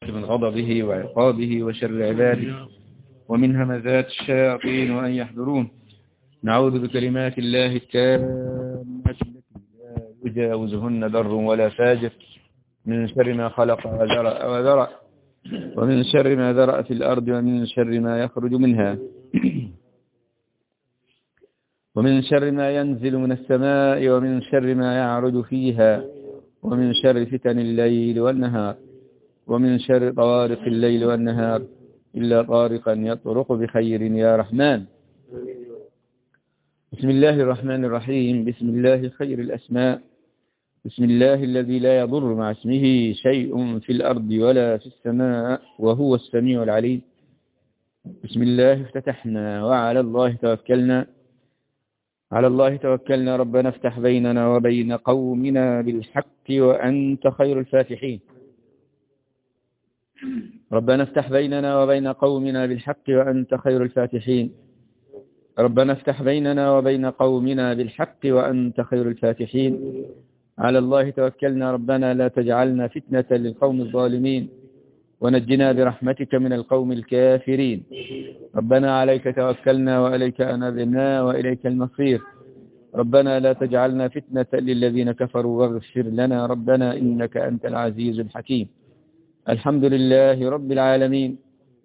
من غضبه وعقابه وشر عباده ومن همزات الشياطين وأن يحضرون نعوذ بكلمات الله التامة التي لا يجاوزهن بر ولا فاجر من شر ما خلق وذرأ وذرأ ومن شر ما ذرأ في الأرض ومن شر ما يخرج منها ومن شر ما ينزل من السماء ومن شر ما يعرج فيها ومن شر فتن الليل والنهار ومن شر طوارق الليل والنهار إلا طارقا يطرق بخير يا رحمن بسم الله الرحمن الرحيم بسم الله خير الأسماء بسم الله الذي لا يضر مع اسمه شيء في الأرض ولا في السماء وهو السميع العليم بسم الله افتتحنا وعلى الله توكلنا على الله توكلنا ربنا افتح بيننا وبين قومنا بالحق وأنت خير الفاتحين ربنا افتح بيننا وبين قومنا بالحق وأنت خير الفاتحين ربنا افتح بيننا وبين قومنا بالحق وأنت خير الفاتحين على الله توكلنا ربنا لا تجعلنا فتنة للقوم الظالمين ونجنا برحمتك من القوم الكافرين ربنا عليك توكلنا وإليك أنذنا وإليك المصير ربنا لا تجعلنا فتنة للذين كفروا واغفر لنا ربنا إنك أنت العزيز الحكيم الحمد لله رب العالمين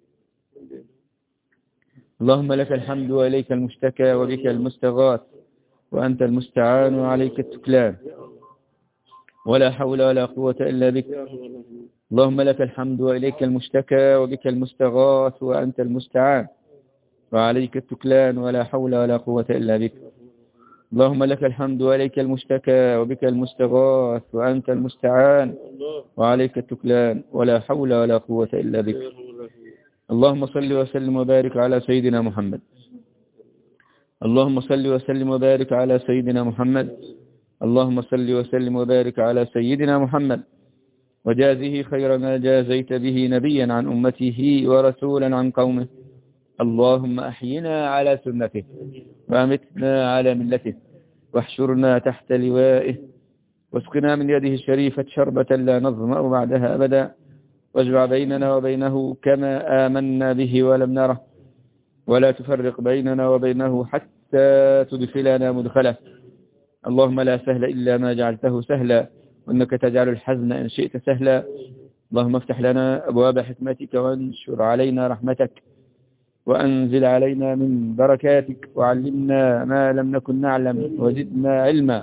اللهم لك الحمد وإليك المشتكى وبك المستغاث وأنت المستعان وعليك التكلان ولا حول ولا قوة إلا بك اللهم لك الحمد وإليك المشتكى وبك المستغاث وأنت المستعان وعليك التكلان ولا حول ولا قوة إلا بك اللهم لك الحمد وإليك المشتكى وبك المستغاث وأنت المستعان وعليك التكلان ولا حول ولا قوة إلا بك اللهم صل وسلم وبارك على سيدنا محمد اللهم صل وسلم وبارك على سيدنا محمد اللهم صل وسلم وبارك على سيدنا محمد وجازه خير ما جازيت به نبيا عن أمته ورسولا عن قومه اللهم أحينا على سنته وأمتنا على ملته واحشرنا تحت لوائه واسقنا من يده الشريفة شربة لا نظمأ بعدها أبدا واجمع بيننا وبينه كما آمنا به ولم نره ولا تفرق بيننا وبينه حتى تدخلنا مدخله اللهم لا سهل إلا ما جعلته سهلا وإنك تجعل الحزن إن شئت سهلا اللهم افتح لنا أبواب حكمتك وانشر علينا رحمتك وأنزل علينا من بركاتك وعلمنا ما لم نكن نعلم وزدنا علما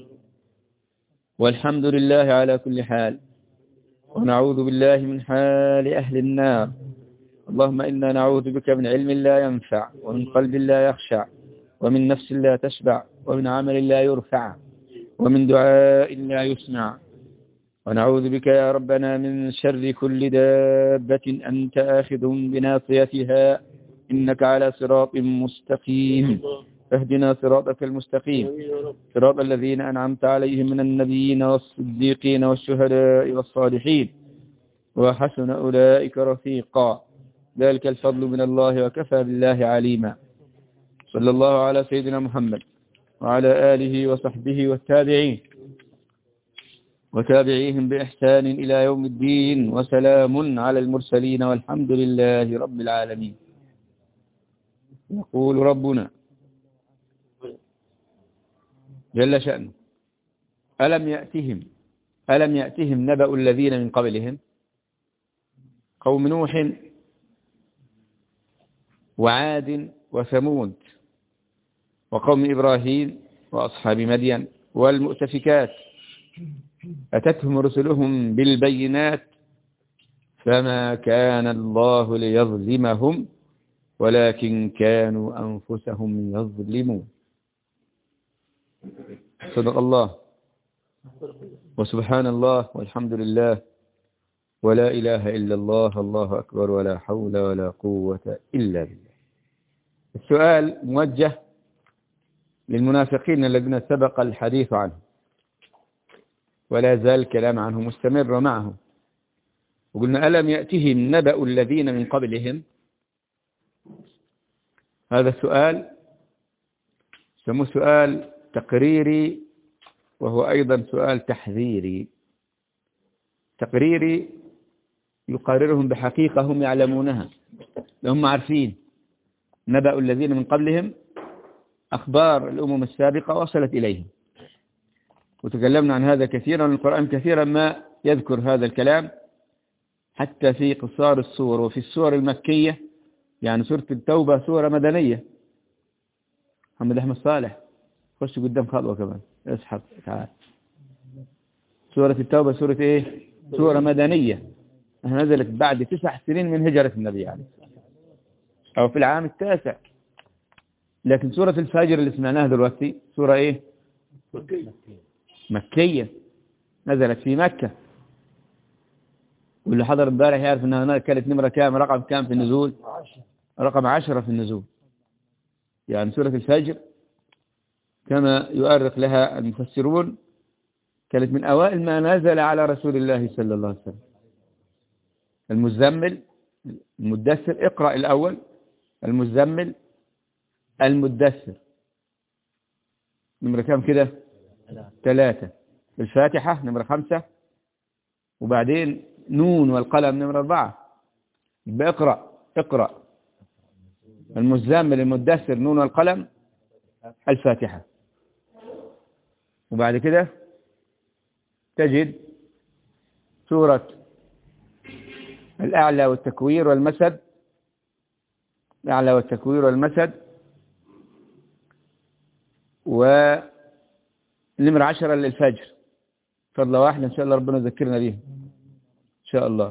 والحمد لله على كل حال ونعوذ بالله من حال أهل النار اللهم إنا نعوذ بك من علم لا ينفع ومن قلب لا يخشع ومن نفس لا تشبع ومن عمل لا يرفع ومن دعاء لا يسمع ونعوذ بك يا ربنا من شر كل دابة أنت آخذ بناصيتها إنك على صراط مستقيم فاهدنا صراطك المستقيم صراط الذين أنعمت عليهم من النبيين والصديقين والشهداء والصالحين وحسن أولئك رفيقا ذلك الفضل من الله وكفى بالله عليما صلى الله على سيدنا محمد وعلى آله وصحبه والتابعين وتابعيهم بإحسان إلى يوم الدين وسلام على المرسلين والحمد لله رب العالمين يقول ربنا جل شأنه ألم يأتهم ألم يأتهم نبأ الذين من قبلهم قوم نوح وعاد وثمود وقوم إبراهيم وأصحاب مدين والمؤتفكات أتتهم رسلهم بالبينات فما كان الله ليظلمهم ولكن كانوا أنفسهم يظلمون صدق الله وسبحان الله والحمد لله ولا إله إلا الله الله أكبر ولا حول ولا قوة إلا بالله السؤال موجه للمنافقين الذين سبق الحديث عنهم ولا زال الكلام عنهم مستمر معهم وقلنا ألم يأتهم نبأ الذين من قبلهم هذا السؤال سموه سؤال تقريري وهو أيضا سؤال تحذيري تقريري يقررهم بحقيقة هم يعلمونها هم عارفين نبأ الذين من قبلهم أخبار الأمم السابقة وصلت إليهم وتكلمنا عن هذا كثيرا القرآن كثيرا ما يذكر هذا الكلام حتى في قصار السور وفي السور المكية يعني سورة التوبة سورة مدنية محمد أحمد صالح خش قدام خطوة كمان اسحب تعال سورة التوبة سورة ايه سورة مدنية نزلت بعد تسع سنين من هجرة النبي عليه أو في العام التاسع لكن سورة الفجر اللي سمعناها دلوقتي سورة ايه مكية نزلت في مكة واللي حضر امبارح يعرف انها كانت نمرة كام رقم كام في النزول رقم عشرة في النزول يعني سورة الفجر كما يؤرخ لها المفسرون كانت من أوائل ما نزل على رسول الله صلى الله عليه وسلم المزمل المدثر اقرأ الأول المزمل المدثر نمرة كام كده ثلاثة الفاتحة نمرة خمسة وبعدين نون والقلم نمرة أربعة يبقى اقرأ اقرأ المزمل المدثر نون والقلم الفاتحة وبعد كده تجد سورة الأعلى والتكوير والمسد الأعلى والتكوير والمسد ونمر عشرة للفجر فضل واحدة إن شاء الله ربنا يذكرنا بيها إن شاء الله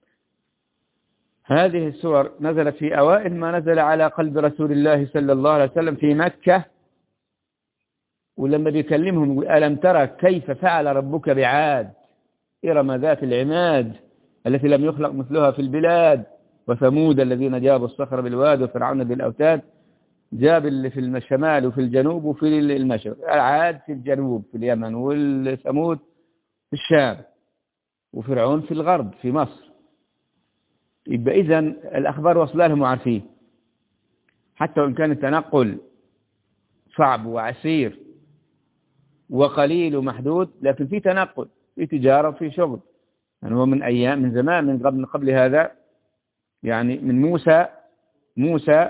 هذه السور نزلت في أوائل ما نزل على قلب رسول الله صلى الله عليه وسلم في مكة ولما بيكلمهم يقول ألم ترى كيف فعل ربك بعاد إرم ذات العماد التي لم يخلق مثلها في البلاد وثمود الذين جابوا الصخر بالواد وفرعون بالأوتاد جاب اللي في الشمال وفي الجنوب وفي المشرق عاد في الجنوب في اليمن والثمود في الشام وفرعون في الغرب في مصر يبقى إذا الأخبار وصلها لهم وعارفين حتى وإن كان التنقل صعب وعسير وقليل ومحدود لكن في تنقل في تجارة وفي شغل يعني هو من أيام من زمان من قبل, من قبل هذا يعني من موسى موسى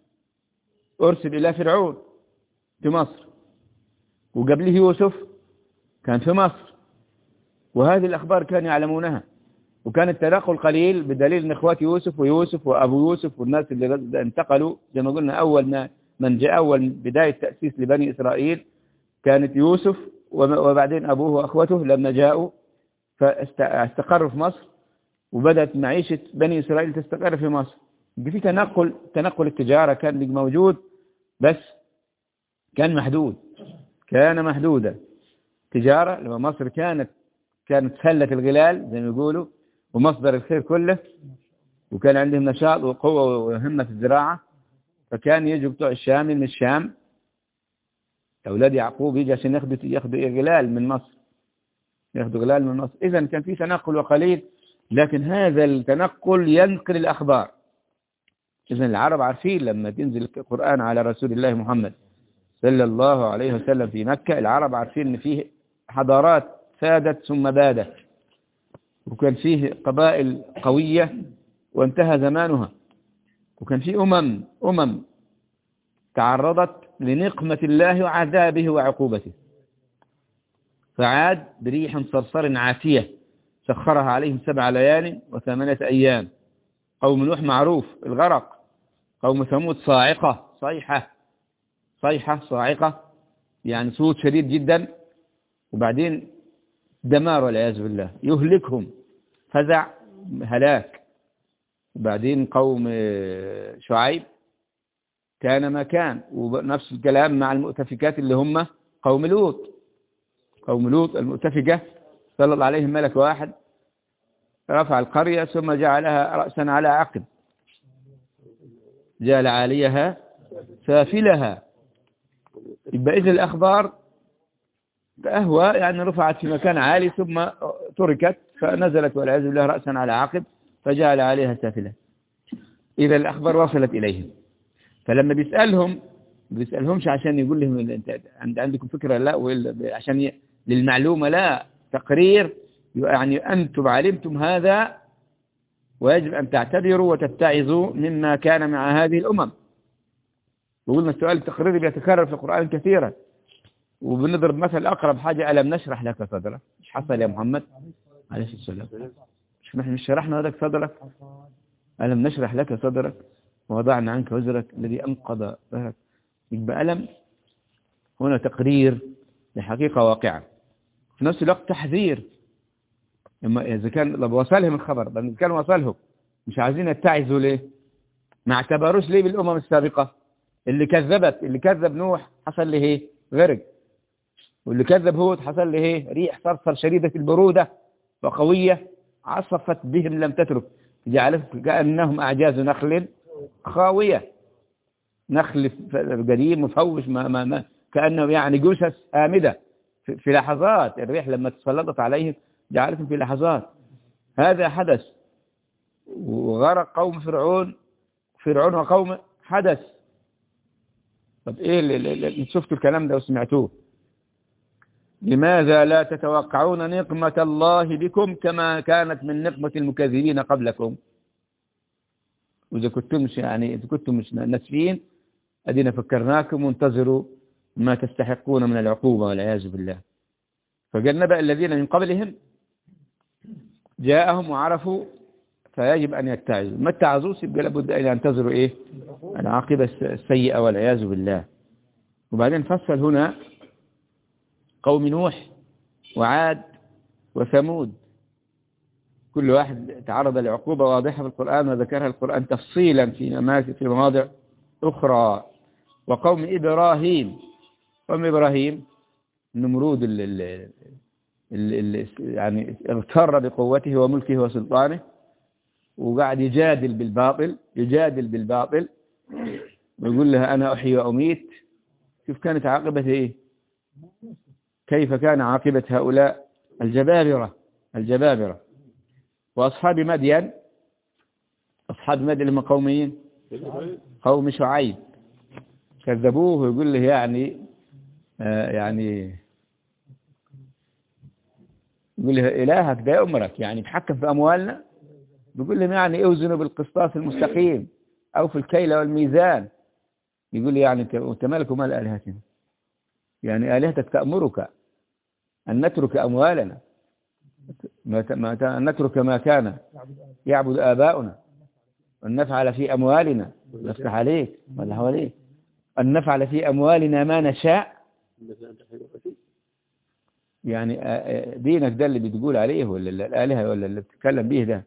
أرسل إلى فرعون في مصر وقبله يوسف كان في مصر وهذه الأخبار كانوا يعلمونها وكان التنقل قليل بدليل ان اخوات يوسف ويوسف وابو يوسف والناس اللي انتقلوا زي ما قلنا اول ما من جاء اول بداية تأسيس لبني اسرائيل كانت يوسف وبعدين ابوه واخوته لما جاءوا فاستقروا في مصر وبدأت معيشة بني اسرائيل تستقر في مصر في تنقل تنقل التجارة كان موجود بس كان محدود كان محدودا تجارة لما مصر كانت كانت سلة الغلال زي ما يقولوا ومصدر الخير كله وكان عندهم نشاط وقوة وهمة في الزراعة فكان يجوا بتوع الشام من الشام أولاد يعقوب يجي عشان ياخدوا ياخدوا غلال من مصر ياخدوا غلال من مصر إذا كان في تنقل وقليل لكن هذا التنقل ينقل الأخبار إذا العرب عارفين لما تنزل القرآن على رسول الله محمد صلى الله عليه وسلم في مكة العرب عارفين أن فيه حضارات سادت ثم بادت وكان فيه قبائل قوية وانتهى زمانها وكان فيه أمم أمم تعرضت لنقمة الله وعذابه وعقوبته فعاد بريح صرصر عاتية سخرها عليهم سبع ليال وثمانية أيام قوم نوح معروف الغرق قوم ثمود صاعقة صيحة صيحة صاعقة يعني صوت شديد جدا وبعدين دمار والعياذ بالله يهلكهم فزع هلاك وبعدين قوم شعيب كان ما كان ونفس الكلام مع المؤتفكات اللي هم قوم لوط قوم لوط المؤتفكة صلى عليهم ملك واحد رفع القرية ثم جعلها رأسا على عقب جعل عاليها سافلها يبقى إذن الأخبار أهوى يعني رفعت في مكان عالي ثم تركت فنزلت والعياذ بالله رأسا على عقب فجعل عليها سافلة إذا الأخبار وصلت إليهم فلما بيسألهم بيسألهمش عشان يقول لهم انت عندكم فكرة لا عشان ي... للمعلومة لا تقرير يعني أنتم علمتم هذا ويجب أن تعتبروا وتتعظوا مما كان مع هذه الأمم وقلنا السؤال التقريري بيتكرر في القرآن كثيرا وبنضرب مثل أقرب حاجة ألم نشرح لك صدرك مش حصل يا محمد عليه السلام مش نحن مش شرحنا لك صدرك ألم نشرح لك صدرك ووضعنا عنك وزرك الذي أنقض ظهرك يبقى ألم هنا تقرير لحقيقة واقعة في نفس الوقت تحذير لما إذا كان لو وصلهم الخبر بل إذا كان وصلهم مش عايزين يتعزوا ليه ما اعتبروش ليه بالأمم السابقة اللي كذبت اللي كذب نوح حصل له ايه غرق واللي كذب هود حصل له ايه ريح صرصر شديدة البرودة وقوية عصفت بهم لم تترك جعلت كأنهم أعجاز نخل خاوية نخل قديم مفوش ما ما ما كأنه يعني جثث آمدة في, في لحظات الريح لما تسلطت عليهم جعلتهم في لحظات هذا حدث وغرق قوم فرعون فرعون وقومه حدث طب ايه اللي, اللي شفتوا الكلام ده وسمعتوه لماذا لا تتوقعون نقمة الله بكم كما كانت من نقمة المكذبين قبلكم وإذا كنتم مش يعني إذا كنتم مش ناسفين أدينا فكرناكم وانتظروا ما تستحقون من العقوبة والعياذ بالله فقال نبأ الذين من قبلهم جاءهم وعرفوا فيجب أن يتعظوا ما اتعظوش يبقى لابد أن ينتظروا إيه العاقبة السيئة والعياذ بالله وبعدين فصل هنا قوم نوح وعاد وثمود كل واحد تعرض لعقوبة واضحة في القرآن وذكرها القرآن تفصيلا في أماكن في مواضع أخرى وقوم إبراهيم قوم إبراهيم نمرود اللي, اللي يعني اغتر بقوته وملكه وسلطانه وقاعد يجادل بالباطل يجادل بالباطل ويقول لها أنا أحيي وأميت شوف كانت عاقبة إيه كيف كان عاقبة هؤلاء الجبابرة الجبابرة وأصحاب مدين أصحاب مدين هم قومين قوم شعيب كذبوه ويقول له يعني آه يعني يقول له إلهك ده يأمرك يعني تحكم في أموالنا بيقول لهم يعني اوزنوا بالقسطاس المستقيم أو في الكيل والميزان يقول لي يعني انت مالك ومال آلهتنا يعني آلهتك تأمرك أن نترك أموالنا ما أن نترك ما كان يعبد آباؤنا أن نفعل في أموالنا نفتح عليك ولا حواليك أن نفعل في أموالنا ما نشاء يعني دينك ده اللي بتقول عليه ولا الآلهة ولا اللي بتتكلم به ده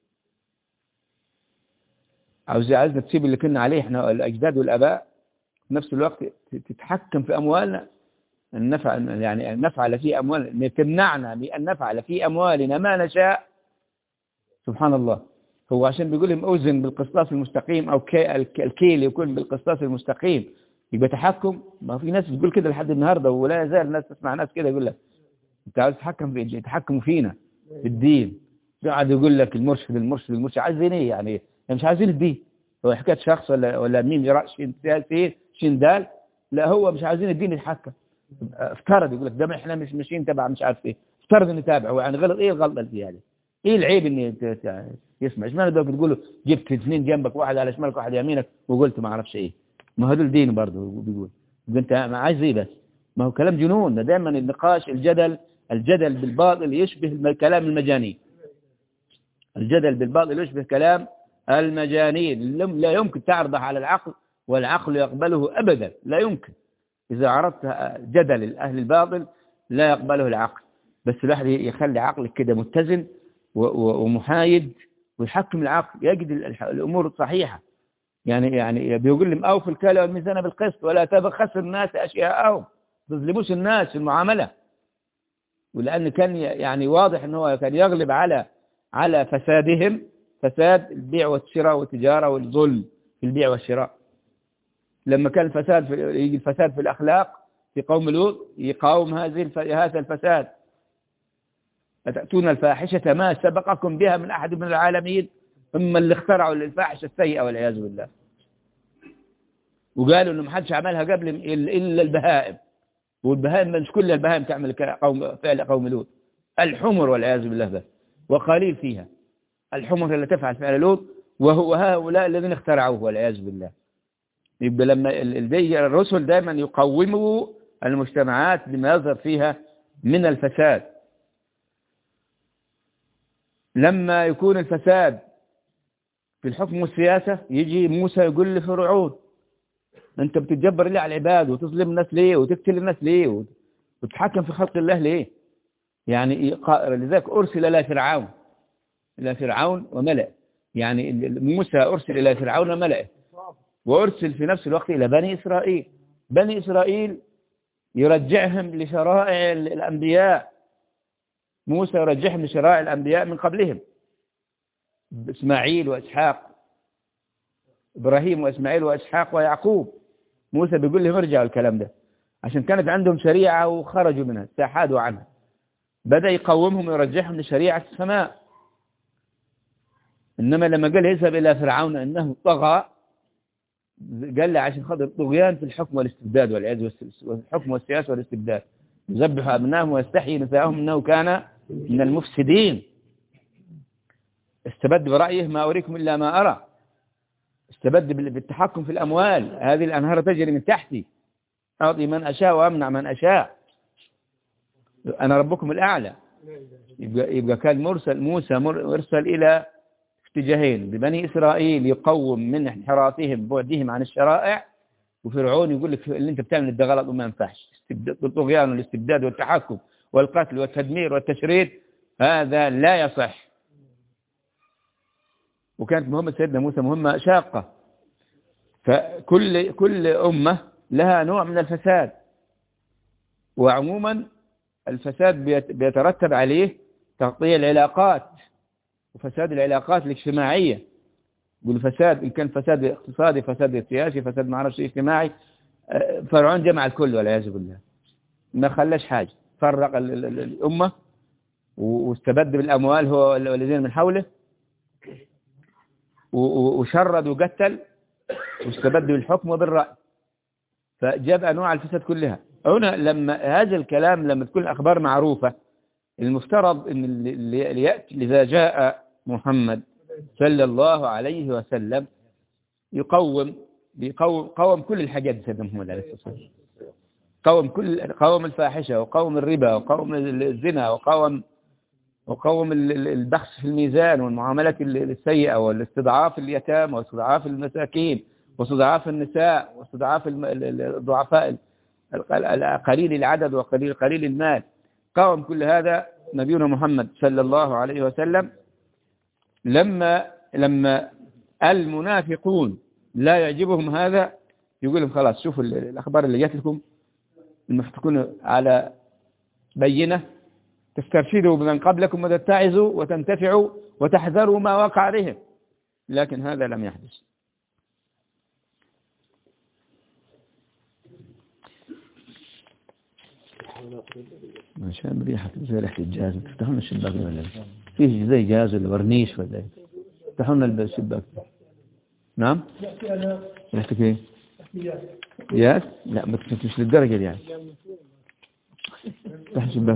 عاوز عايزنا تسيب اللي كنا عليه احنا الأجداد والآباء في نفس الوقت تتحكم في أموالنا أن نفعل يعني أن نفعل في أموالنا تمنعنا بأن نفعل في أموالنا ما نشاء سبحان الله هو عشان بيقول لهم أوزن بالقسطاس المستقيم أو الكيل يكون بالقسطاس المستقيم يبقى تحكم ما في ناس بتقول كده لحد النهاردة ولا يزال الناس تسمع ناس كده يقول لك انت عايز تتحكم في تحكموا فينا في الدين قاعد يقول لك المرشد المرشد المرشد عايزين ايه يعني مش عايزين الدين هو حكايه شخص ولا ولا مين رأس شين شين دال لا هو مش عايزين الدين يتحكم افترض يقول لك ده احنا مش ماشيين تبع مش عارف ايه افترض ان تابعه يعني غلط ايه الغلطه اللي فيها ايه العيب ان يسمع ايش معنى ده تقول جبت اثنين جنبك واحد على شمالك واحد يمينك وقلت ما اعرفش ايه ما هذول دين برضه بيقول انت عايز ايه بس ما هو كلام جنون ده دائما النقاش الجدل الجدل بالباطل يشبه كلام المجانين الجدل بالباطل يشبه كلام المجانين لا يمكن تعرضه على العقل والعقل يقبله أبدا لا يمكن إذا عرضت جدل أهل الباطل لا يقبله العقل بس الواحد يخلي عقلك كده متزن ومحايد ويحكم العقل يجد الأمور الصحيحة يعني يعني بيقول لهم أوفوا الكالة والميزان بالقسط ولا تبخسوا الناس أشياءهم تظلموش الناس في المعاملة ولأن كان يعني واضح أنه كان يغلب على على فسادهم فساد البيع والشراء والتجارة والظلم في البيع والشراء لما كان الفساد في يجي الفساد في الأخلاق في قوم لوط يقاوم هذه هذا الفساد أتأتون الفاحشة ما سبقكم بها من أحد من العالمين هم اللي اخترعوا الفاحشة السيئة والعياذ بالله وقالوا انه ما حدش عملها قبل الا البهائم والبهائم مش كل البهائم تعمل قوم فعل قوم لوط الحمر والعياذ بالله بس وقليل فيها الحمر التي تفعل فعل لوط وهو هؤلاء الذين اخترعوه والعياذ بالله يبقى لما الرسل دائما يقوموا المجتمعات بما يظهر فيها من الفساد لما يكون الفساد في الحكم والسياسة يجي موسى يقول لفرعون انت بتتجبر ليه على العباد وتظلم الناس ليه وتقتل الناس ليه وتتحكم في خلق الله ليه يعني لذلك أرسل إلى فرعون إلى فرعون وملأ يعني موسى أرسل إلى فرعون وملأه وأرسل في نفس الوقت إلى بني إسرائيل بني إسرائيل يرجعهم لشرائع الأنبياء موسى يرجعهم لشرائع الأنبياء من قبلهم إسماعيل وإسحاق إبراهيم وإسماعيل وإسحاق ويعقوب موسى بيقول لهم ارجعوا الكلام ده عشان كانت عندهم شريعة وخرجوا منها استحادوا عنها بدأ يقومهم ويرجعهم لشريعة السماء إنما لما قال يذهب إلى فرعون أنه طغى قال له عشان خاطر الطغيان في الحكم والاستبداد والعياذ والحكم والسياسة والاستبداد يذبح أبنائهم ويستحيي نساءهم أنه كان من المفسدين استبد برأيه ما أريكم إلا ما أرى استبد بالتحكم في الأموال هذه الأنهار تجري من تحتي أعطي من أشاء وأمنع من أشاء أنا ربكم الأعلى يبقى, يبقى كان مرسل موسى مرسل إلى اتجاهين ببني إسرائيل يقوم من انحرافهم بعدهم عن الشرائع وفرعون يقول لك اللي انت بتعمل ده غلط وما ينفعش الطغيان والاستبداد والتحكم والقتل والتدمير والتشريد هذا لا يصح وكانت مهمة سيدنا موسى مهمة شاقة فكل كل أمة لها نوع من الفساد وعموما الفساد بيترتب عليه تغطية العلاقات وفساد العلاقات الاجتماعية والفساد إن كان فساد اقتصادي فساد سياسي فساد ما اعرفش اجتماعي فرعون جمع الكل والعياذ بالله ما خلاش حاجة فرق الأمة واستبد بالأموال هو والذين من حوله وشرد وقتل واستبد بالحكم وبالرأي فجاب أنواع الفساد كلها هنا لما هذا الكلام لما تكون الأخبار معروفة المفترض ان اللي يأتي إذا جاء محمد صلى الله عليه وسلم يقوم بيقوم قوم كل الحاجات سيدنا محمد عليه الصلاة والسلام قوم كل قوم الفاحشة وقوم الربا وقوم الزنا وقوم وقوم البخس في الميزان والمعاملات السيئة والاستضعاف اليتامى واستضعاف المساكين واستضعاف النساء واستضعاف الضعفاء قليل العدد وقليل قليل المال قام كل هذا نبينا محمد صلى الله عليه وسلم لما لما المنافقون لا يعجبهم هذا يقول لهم خلاص شوفوا الأخبار اللي جات لكم انكم تكونوا على بينة تسترشدوا بمن قبلكم وتتعظوا وتنتفعوا وتحذروا ما وقع بهم لكن هذا لم يحدث عشان ريحة زي ريحة الجاز تفتحون الشباك ولا فيه زي جاز ولا ورنيش ولا تفتحون الشباك نعم ريحتك ايه ياس لا بس مش للدرجة دي يعني افتح الشباك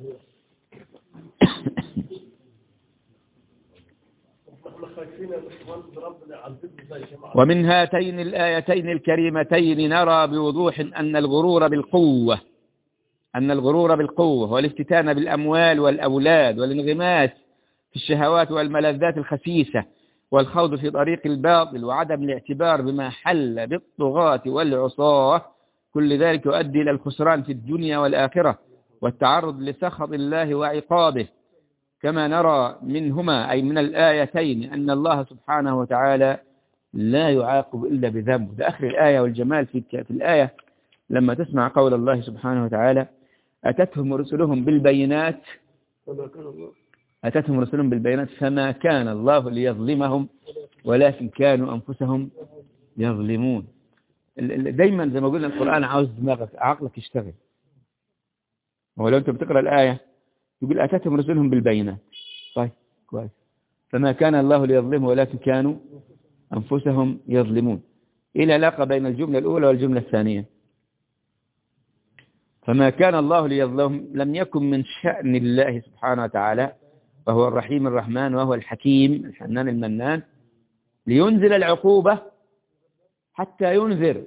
ومن هاتين الآيتين الكريمتين نرى بوضوح أن الغرور بالقوة أن الغرور بالقوة والافتتان بالأموال والأولاد والانغماس في الشهوات والملذات الخسيسة والخوض في طريق الباطل وعدم الاعتبار بما حل بالطغاة والعصاة كل ذلك يؤدي إلى الخسران في الدنيا والآخرة والتعرض لسخط الله وعقابه كما نرى منهما أي من الآيتين أن الله سبحانه وتعالى لا يعاقب إلا بذنب ده آخر الآية والجمال في في الآية لما تسمع قول الله سبحانه وتعالى أتتهم رسلهم بالبينات أتتهم رسلهم بالبينات فما كان الله ليظلمهم ولكن كانوا أنفسهم يظلمون دايما زي ما قلنا القرآن عاوز دماغك عقلك يشتغل ولو أنت بتقرأ الآية يقول أتتهم رسلهم بالبينات طيب كويس فما كان الله ليظلمهم ولكن كانوا أنفسهم يظلمون إيه العلاقة بين الجملة الأولى والجملة الثانية فما كان الله ليظلمهم لم يكن من شأن الله سبحانه وتعالى وهو الرحيم الرحمن وهو الحكيم الحنان المنان لينزل العقوبة حتى ينذر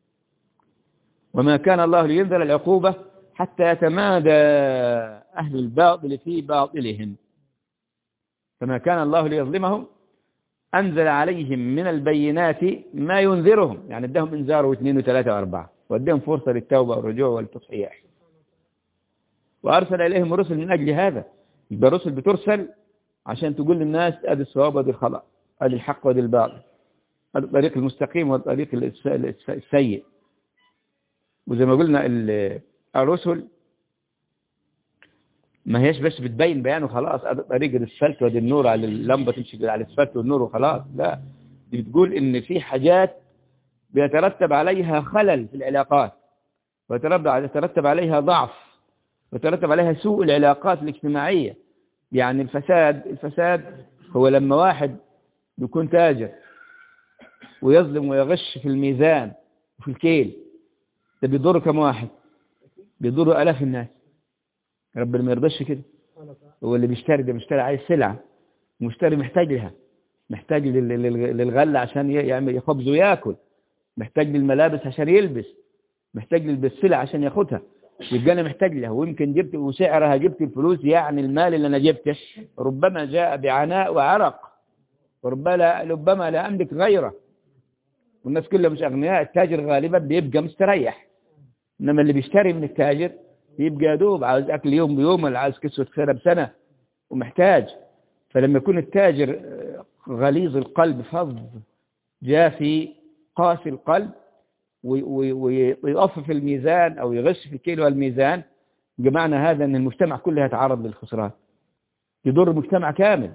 وما كان الله لينزل العقوبة حتى يتمادى أهل الباطل في باطلهم فما كان الله ليظلمهم أنزل عليهم من البينات ما ينذرهم يعني ادهم انذار واثنين وثلاثة واربعة وادهم فرصة للتوبة والرجوع والتصحيح وأرسل إليهم رسل من أجل هذا يبقى الرسل بترسل عشان تقول للناس أدي الصواب وأدي الخطأ أدي الحق وأدي الباطل أدي الطريق المستقيم والطريق السيء وزي ما قلنا الرسل ما هيش بس بتبين بيان وخلاص ادي طريق الاسفلت وادي النور على اللمبه تمشي على الاسفلت والنور وخلاص لا دي بتقول ان في حاجات بيترتب عليها خلل في العلاقات ويترتب عليها ضعف ويترتب عليها سوء العلاقات الاجتماعية يعني الفساد الفساد هو لما واحد يكون تاجر ويظلم ويغش في الميزان وفي الكيل ده بيضر كم واحد بيضر آلاف الناس ربنا ما يرضاش كده هو اللي بيشتري ده بيشتري عايز سلعة مشتري محتاج لها محتاج للغلة عشان يعمل يخبز وياكل محتاج للملابس عشان يلبس محتاج للسلع عشان ياخدها يبقى انا محتاج لها ويمكن جبت وسعرها جبت الفلوس يعني المال اللي انا جبته ربما جاء بعناء وعرق وربما لا, ربما لا املك غيره والناس كلها مش اغنياء التاجر غالبا بيبقى مستريح انما اللي بيشتري من التاجر يبقى يدوب عاوز اكل يوم بيوم ولا عاوز كسوة خيره بسنه ومحتاج فلما يكون التاجر غليظ القلب فظ جافي قاسي القلب ويقف في الميزان أو يغش في الكيلو والميزان بمعنى هذا أن المجتمع كله يتعرض للخسران يضر المجتمع كامل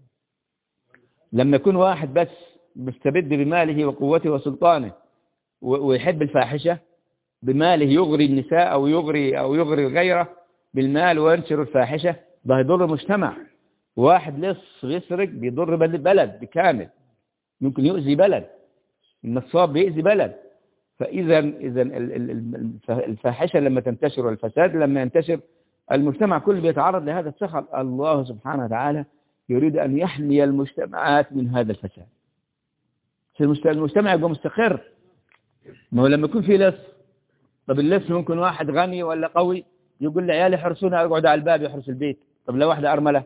لما يكون واحد بس مستبد بماله وقوته وسلطانه ويحب الفاحشة بماله يغري النساء أو يغري, أو يغري غيره بالمال وينشر الفاحشة ده يضر المجتمع واحد لص يسرق بيضر بلد بكامل ممكن يؤذي بلد النصاب بيأذي بلد فإذا إذا الفاحشة لما تنتشر والفساد لما ينتشر المجتمع كله بيتعرض لهذا السخط الله سبحانه وتعالى يريد أن يحمي المجتمعات من هذا الفساد المجتمع يبقى مستقر ما هو لما يكون في لص طب اللص ممكن واحد غني ولا قوي يقول لعيالي حرسونا اقعد على الباب يحرس البيت طب لو واحدة أرملة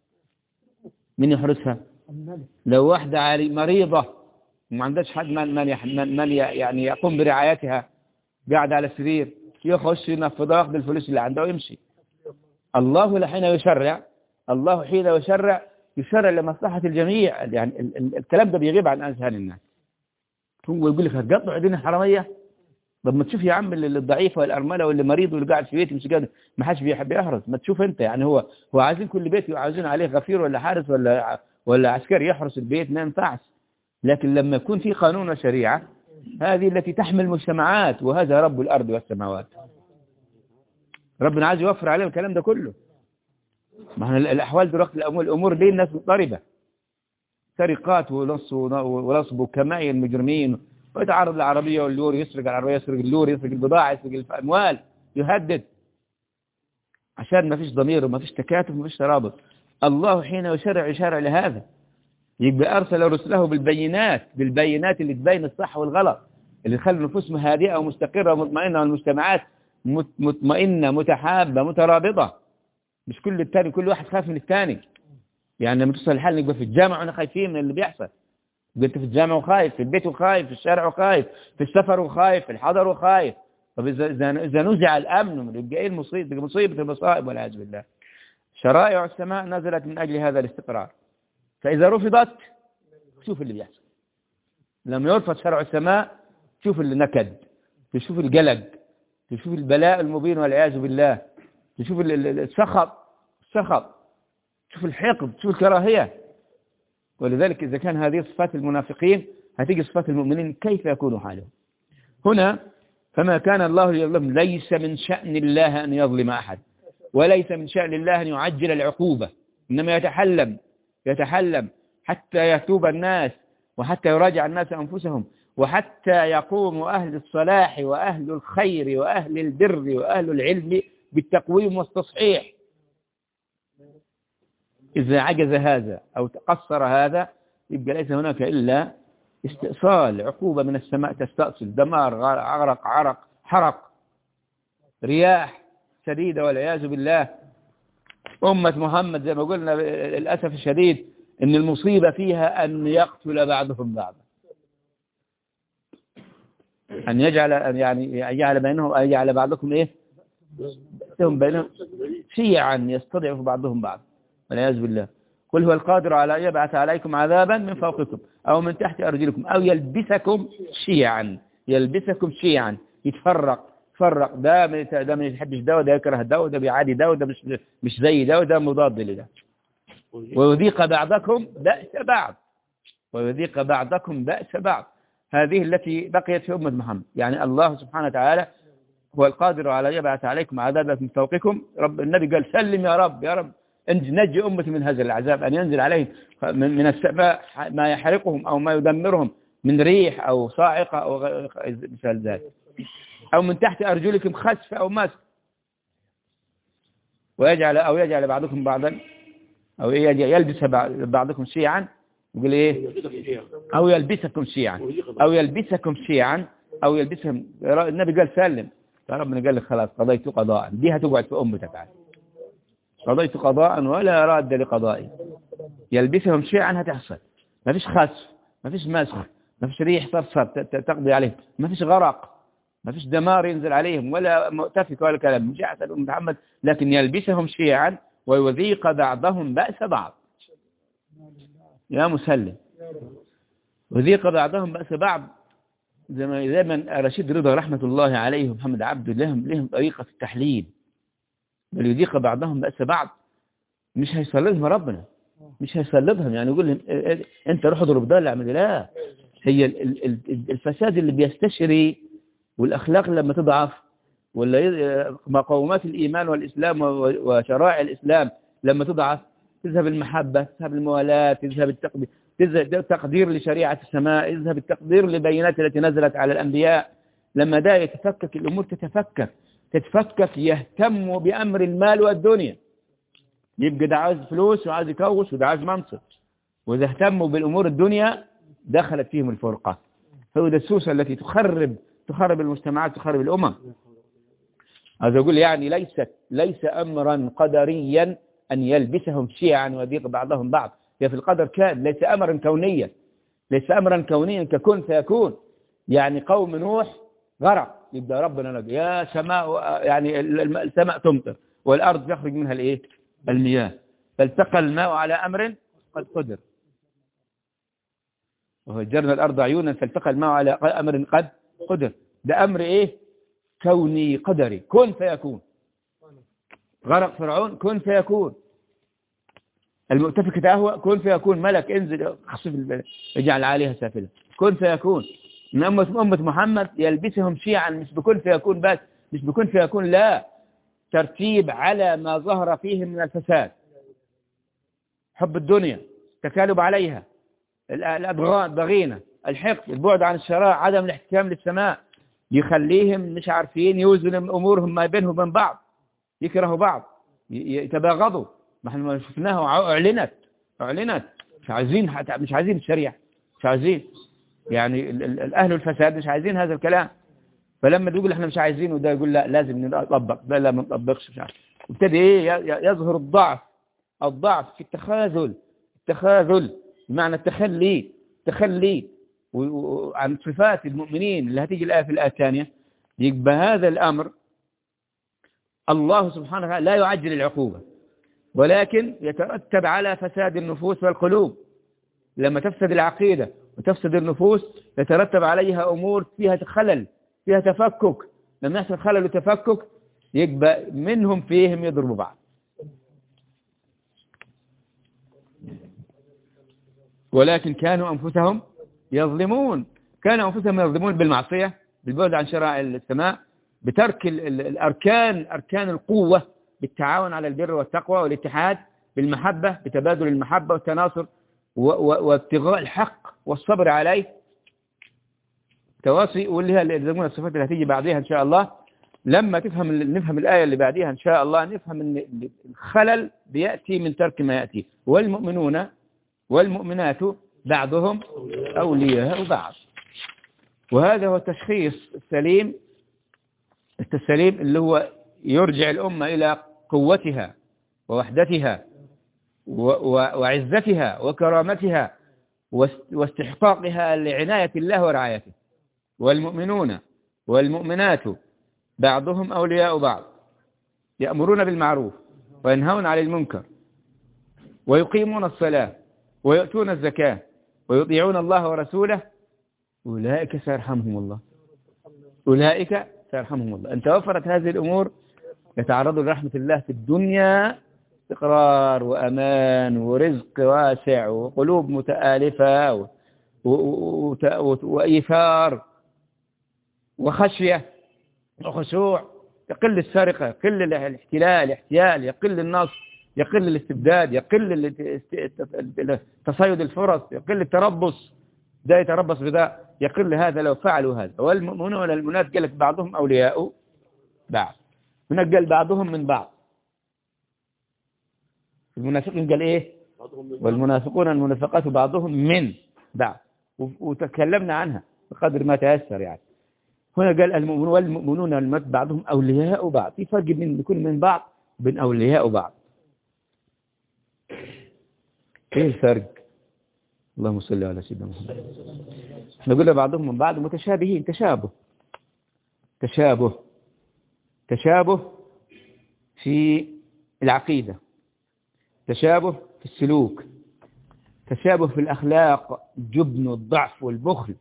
من يحرسها لو واحدة مريضة وما عندهاش حد من من من يعني يقوم برعايتها قاعد على السرير يخش ينفض ياخذ الفلوس اللي عنده ويمشي الله حين يشرع الله حين يشرع يشرع لمصلحة الجميع يعني الكلام ده بيغيب عن أذهان الناس هو يقول لك هتقطع دين الحرامية طب ما تشوف يا عم اللي الضعيف والأرملة واللي مريض واللي قاعد في بيته مش قادر ما حدش بيحب يحرس ما تشوف انت يعني هو هو عايزين كل بيت عايزين عليه غفير ولا حارس ولا ولا عسكري يحرس البيت ما ينفعش لكن لما يكون في قانون وشريعة هذه التي تحمل المجتمعات وهذا رب الأرض والسماوات ربنا عايز يوفر عليه الكلام ده كله ما احنا الأحوال دلوقتي الأمور, الأمور دي الناس مضطربة سرقات ونصب وكمائي المجرمين ويتعرض للعربية واللور يسرق العربية يسرق اللور يسرق البضاعة يسرق الأموال يهدد عشان ما فيش ضمير وما فيش تكاتف وما فيش ترابط الله حين يشرع يشرع لهذا يبقى أرسل رسله بالبينات بالبينات اللي تبين الصح والغلط اللي تخلي النفوس هادئة ومستقرة ومطمئنة والمجتمعات مطمئنة متحابة مترابطة مش كل التاني كل واحد خايف من الثاني يعني لما توصل الحال نبقى في الجامعة واحنا خايفين من اللي بيحصل قلت في الجامعة وخايف في البيت وخايف في الشارع وخايف في السفر وخايف في الحضر وخايف طب إذا إذا نزع الأمن يبقى إيه المصيبة مصيبة المصائب والعياذ بالله شرائع السماء نزلت من أجل هذا الاستقرار فإذا رفضت شوف اللي بيحصل لما يرفض شرع السماء شوف اللي نكد تشوف القلق تشوف البلاء المبين والعياذ بالله تشوف السخط السخط تشوف الحقد تشوف الكراهية ولذلك إذا كان هذه صفات المنافقين هتيجي صفات المؤمنين كيف يكون حالهم هنا فما كان الله يظلم ليس من شأن الله أن يظلم أحد وليس من شأن الله أن يعجل العقوبة إنما يتحلم يتحلم حتى يتوب الناس وحتى يراجع الناس أنفسهم وحتى يقوم أهل الصلاح وأهل الخير وأهل البر وأهل العلم بالتقويم والتصحيح إذا عجز هذا أو تقصر هذا يبقى ليس هناك إلا استئصال عقوبة من السماء تستأصل دمار غرق عرق حرق رياح شديدة والعياذ بالله أمة محمد زي ما قلنا للأسف الشديد أن المصيبة فيها أن يقتل بعضهم بعضا أن يجعل أن يعني يجعل بينهم أن يجعل بعضكم إيه بينهم شيعا يستضعف بعضهم بعض والعياذ بالله قل هو القادر على أن يبعث عليكم عذابا من فوقكم أو من تحت أرجلكم أو يلبسكم شيعا يلبسكم شيعا يتفرق فرق ده ده ما يحبش ده وده يكره ده وده بيعادي ده وده مش مش زي ده وده مضاد لده ويذيق بعضكم بأس بعض ويذيق بعضكم بأس بعض هذه التي بقيت في أمة محمد يعني الله سبحانه وتعالى هو القادر على أن يبعث عليكم عذابا من فوقكم رب النبي قال سلم يا رب يا رب نجي أمتي من هذا العذاب أن ينزل عليهم من السماء ما يحرقهم أو ما يدمرهم من ريح أو صاعقة أو مثال ذلك أو من تحت أرجلكم خسف أو مس ويجعل أو يجعل بعضكم بعضا أو يلبس بعضكم شيعا يقول إيه أو يلبسكم شيعا أو يلبسكم شيعا أو يلبسهم النبي قال سلم ربنا قال لك خلاص قضيت قضاء دي هتقعد في أمتك عاد قضيت قضاء ولا راد لقضائي يلبسهم شيعا هتحصل ما فيش خسف ما فيش مسخ ما فيش ريح صرصر تقضي عليهم ما فيش غرق ما فيش دمار ينزل عليهم ولا مؤتفك ولا كلام مش أحسن محمد لكن يلبسهم شيعا ويذيق بعضهم بأس بعض يا مسلم وذيق بعضهم بأس بعض زي ما دايما رشيد رضا رحمة الله عليه محمد عبد لهم لهم طريقة التحليل بل يذيق بعضهم بأس بعض مش هيسلطهم ربنا مش هيسلطهم يعني يقول لهم انت روح اضرب ده لا لا هي الفساد اللي بيستشري والأخلاق لما تضعف ولا مقومات الإيمان والإسلام وشرائع الإسلام لما تضعف تذهب المحبة تذهب الموالاة تذهب التقدير تذهب التقدير لشريعة السماء يذهب التقدير لبينات التي نزلت على الأنبياء لما ده يتفكك الأمور تتفكك تتفكك يهتم بأمر المال والدنيا يبقى ده عايز فلوس وعايز يكوش وده عايز منصب وإذا اهتموا بالأمور الدنيا دخلت فيهم الفرقة فهو ده السوسة التي تخرب تخرب المجتمعات تخرب الأمم هذا يقول يعني ليس ليس أمرا قدريا أن يلبسهم شيعا ويضيق بعضهم بعض هي في القدر كان ليس أمرا كونيا ليس أمرا كونيا ككون فيكون يعني قوم نوح غرق يبدأ ربنا نجي يا سماء يعني السماء تمطر والأرض يخرج منها الإيه المياه فالتقى الماء على أمر قد قدر وهجرنا الأرض عيونا فالتقى الماء على أمر قد قدر ده أمر إيه كوني قدري كن فيكون غرق فرعون كن فيكون المؤتفك تهوى كن فيكون ملك انزل خصف البلد اجعل عليها سافلة كن فيكون من أمة, أمة محمد يلبسهم شيعا مش بكن فيكون بس مش بكن فيكون لا ترتيب على ما ظهر فيه من الفساد حب الدنيا تكالب عليها الأضغان ضغينة الحقد البعد عن الشراع عدم الاحتكام للسماء يخليهم مش عارفين يوزنوا امورهم ما بينهم وبين بعض يكرهوا بعض يتباغضوا ما احنا شفناها اعلنت اعلنت مش عايزين مش عايزين الشريعه مش عايزين يعني الاهل الفساد مش عايزين هذا الكلام فلما تقول احنا مش عايزينه ده يقول لا لازم نطبق ده لا ما نطبقش مش عارف وابتدي ايه يظهر الضعف الضعف في التخاذل التخاذل بمعنى التخلي تخلي عن صفات المؤمنين اللي هتيجي الآية في الآية الثانية يبقى هذا الأمر الله سبحانه وتعالى لا يعجل العقوبة ولكن يترتب على فساد النفوس والقلوب لما تفسد العقيدة وتفسد النفوس يترتب عليها أمور فيها خلل فيها تفكك لما يحصل خلل وتفكك يبقى منهم فيهم يضربوا بعض ولكن كانوا أنفسهم يظلمون كانوا أنفسهم يظلمون بالمعصية بالبعد عن شرائع السماء بترك الأركان أركان القوة بالتعاون على البر والتقوى والاتحاد بالمحبة بتبادل المحبة والتناصر وابتغاء الحق والصبر عليه تواصي واللي هي اللي يلزمون الصفات اللي هتيجي بعدها إن شاء الله لما تفهم نفهم الآية اللي بعديها إن شاء الله نفهم أن الخلل بيأتي من ترك ما يأتي والمؤمنون والمؤمنات بعضهم أولياء بعض وهذا هو التشخيص السليم السليم اللي هو يرجع الأمة إلى قوتها ووحدتها وعزتها وكرامتها واستحقاقها لعناية الله ورعايته والمؤمنون والمؤمنات بعضهم أولياء بعض يأمرون بالمعروف وينهون عن المنكر ويقيمون الصلاة ويؤتون الزكاة ويطيعون الله ورسوله أولئك سيرحمهم الله أولئك سيرحمهم الله أن توفرت هذه الأمور يتعرضوا لرحمة الله في الدنيا استقرار وأمان ورزق واسع وقلوب متآلفة وإيثار وخشية وخشوع يقل السرقة يقل الاحتلال الاحتيال يقل النص يقل الاستبداد يقل تصيد الفرص يقل التربص ده يتربص بذا يقل هذا لو فعلوا هذا والمؤمنون والمؤمنات قالت بعضهم أولياء بعض هنا قال بعضهم من بعض المنافقين قال ايه والمنافقون المنافقات بعضهم من بعض وتكلمنا عنها بقدر ما تيسر يعني هنا قال المؤمنون والمؤمنون والمؤمنات بعضهم أولياء بعض في فرق بين كل من بعض وبين أولياء بعض ايه الفرق اللهم صل على سيدنا محمد احنا قلنا بعضهم من بعض متشابهين تشابه تشابه تشابه في العقيدة تشابه في السلوك تشابه في الأخلاق الجبن والضعف والبخل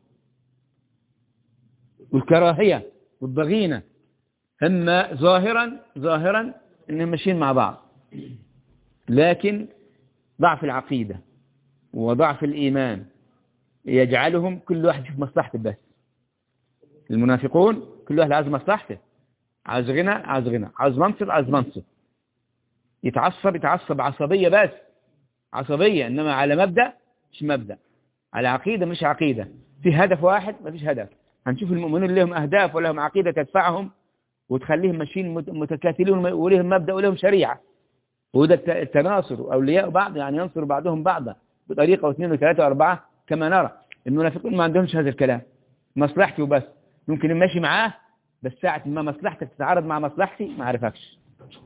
والكراهية والضغينة هم ظاهرا ظاهرا انهم ماشيين مع بعض لكن ضعف العقيدة وضعف الإيمان يجعلهم كل واحد يشوف مصلحته بس المنافقون كل واحد عايز مصلحته عايز غنى عايز غنى عايز منصب عايز منصب يتعصب يتعصب عصبية بس عصبية إنما على مبدأ مش مبدأ على عقيدة مش عقيدة في هدف واحد ما فيش هدف هنشوف المؤمنين لهم أهداف ولهم عقيدة تدفعهم وتخليهم ماشيين متكاتلون ولهم مبدأ ولهم شريعة وده التناصر أولياء بعض يعني ينصر بعضهم بعضا بطريقة واثنين وثلاثة وأربعة كما نرى المنافقون ما عندهمش هذا الكلام مصلحتي وبس ممكن ماشي معاه بس ساعة ما مصلحتك تتعارض مع مصلحتي ما عرفكش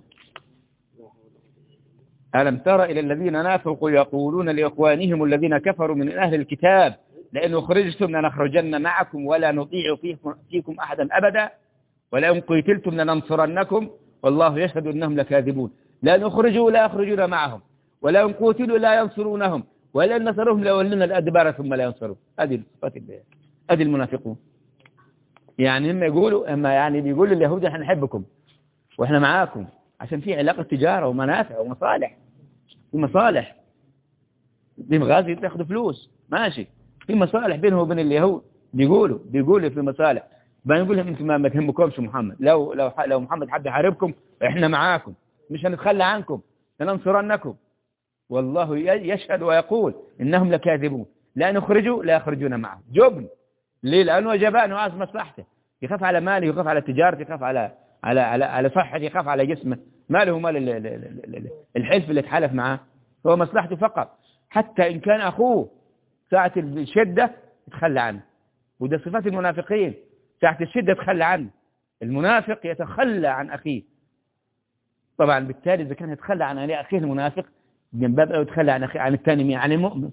ألم تر إلى الذين نافقوا يقولون لإخوانهم الذين كفروا من أهل الكتاب لأن أخرجتم لنخرجن معكم ولا نطيع فيكم أحدا أبدا ولئن قتلتم لننصرنكم والله يشهد أنهم لكاذبون لا نخرجوا لا يخرجون معهم ولئن قتلوا لا ينصرونهم ولئن نصرهم لولنا الأدبار ثم لا ينصرون هذه صفات هذه المنافقون يعني هم يقولوا هم يعني بيقولوا اليهود احنا نحبكم واحنا معاكم عشان في علاقة تجارة ومنافع ومصالح في مصالح في مغازي تاخذ فلوس ماشي في مصالح بينهم وبين اليهود بيقولوا بيقولوا في مصالح بنقول لهم انتم ما تهمكمش محمد لو لو لو محمد حب يحاربكم احنا معاكم مش هنتخلى عنكم لننصرنكم والله يشهد ويقول إنهم لكاذبون لا نخرجوا لا يخرجون معه جبن ليه لأنه جبان وعاز مصلحته يخاف على ماله يخاف على تجارته يخاف على على على على صحته يخاف على جسمه ما له مال الحلف اللي اتحالف معاه هو مصلحته فقط حتى إن كان أخوه ساعة الشدة يتخلى عنه وده صفات المنافقين ساعة الشدة يتخلى عنه المنافق يتخلى عن أخيه طبعا بالتالي إذا كان يتخلى عن أخيه المنافق من باب يتخلى عن أخي عن الثاني مين عن المؤمن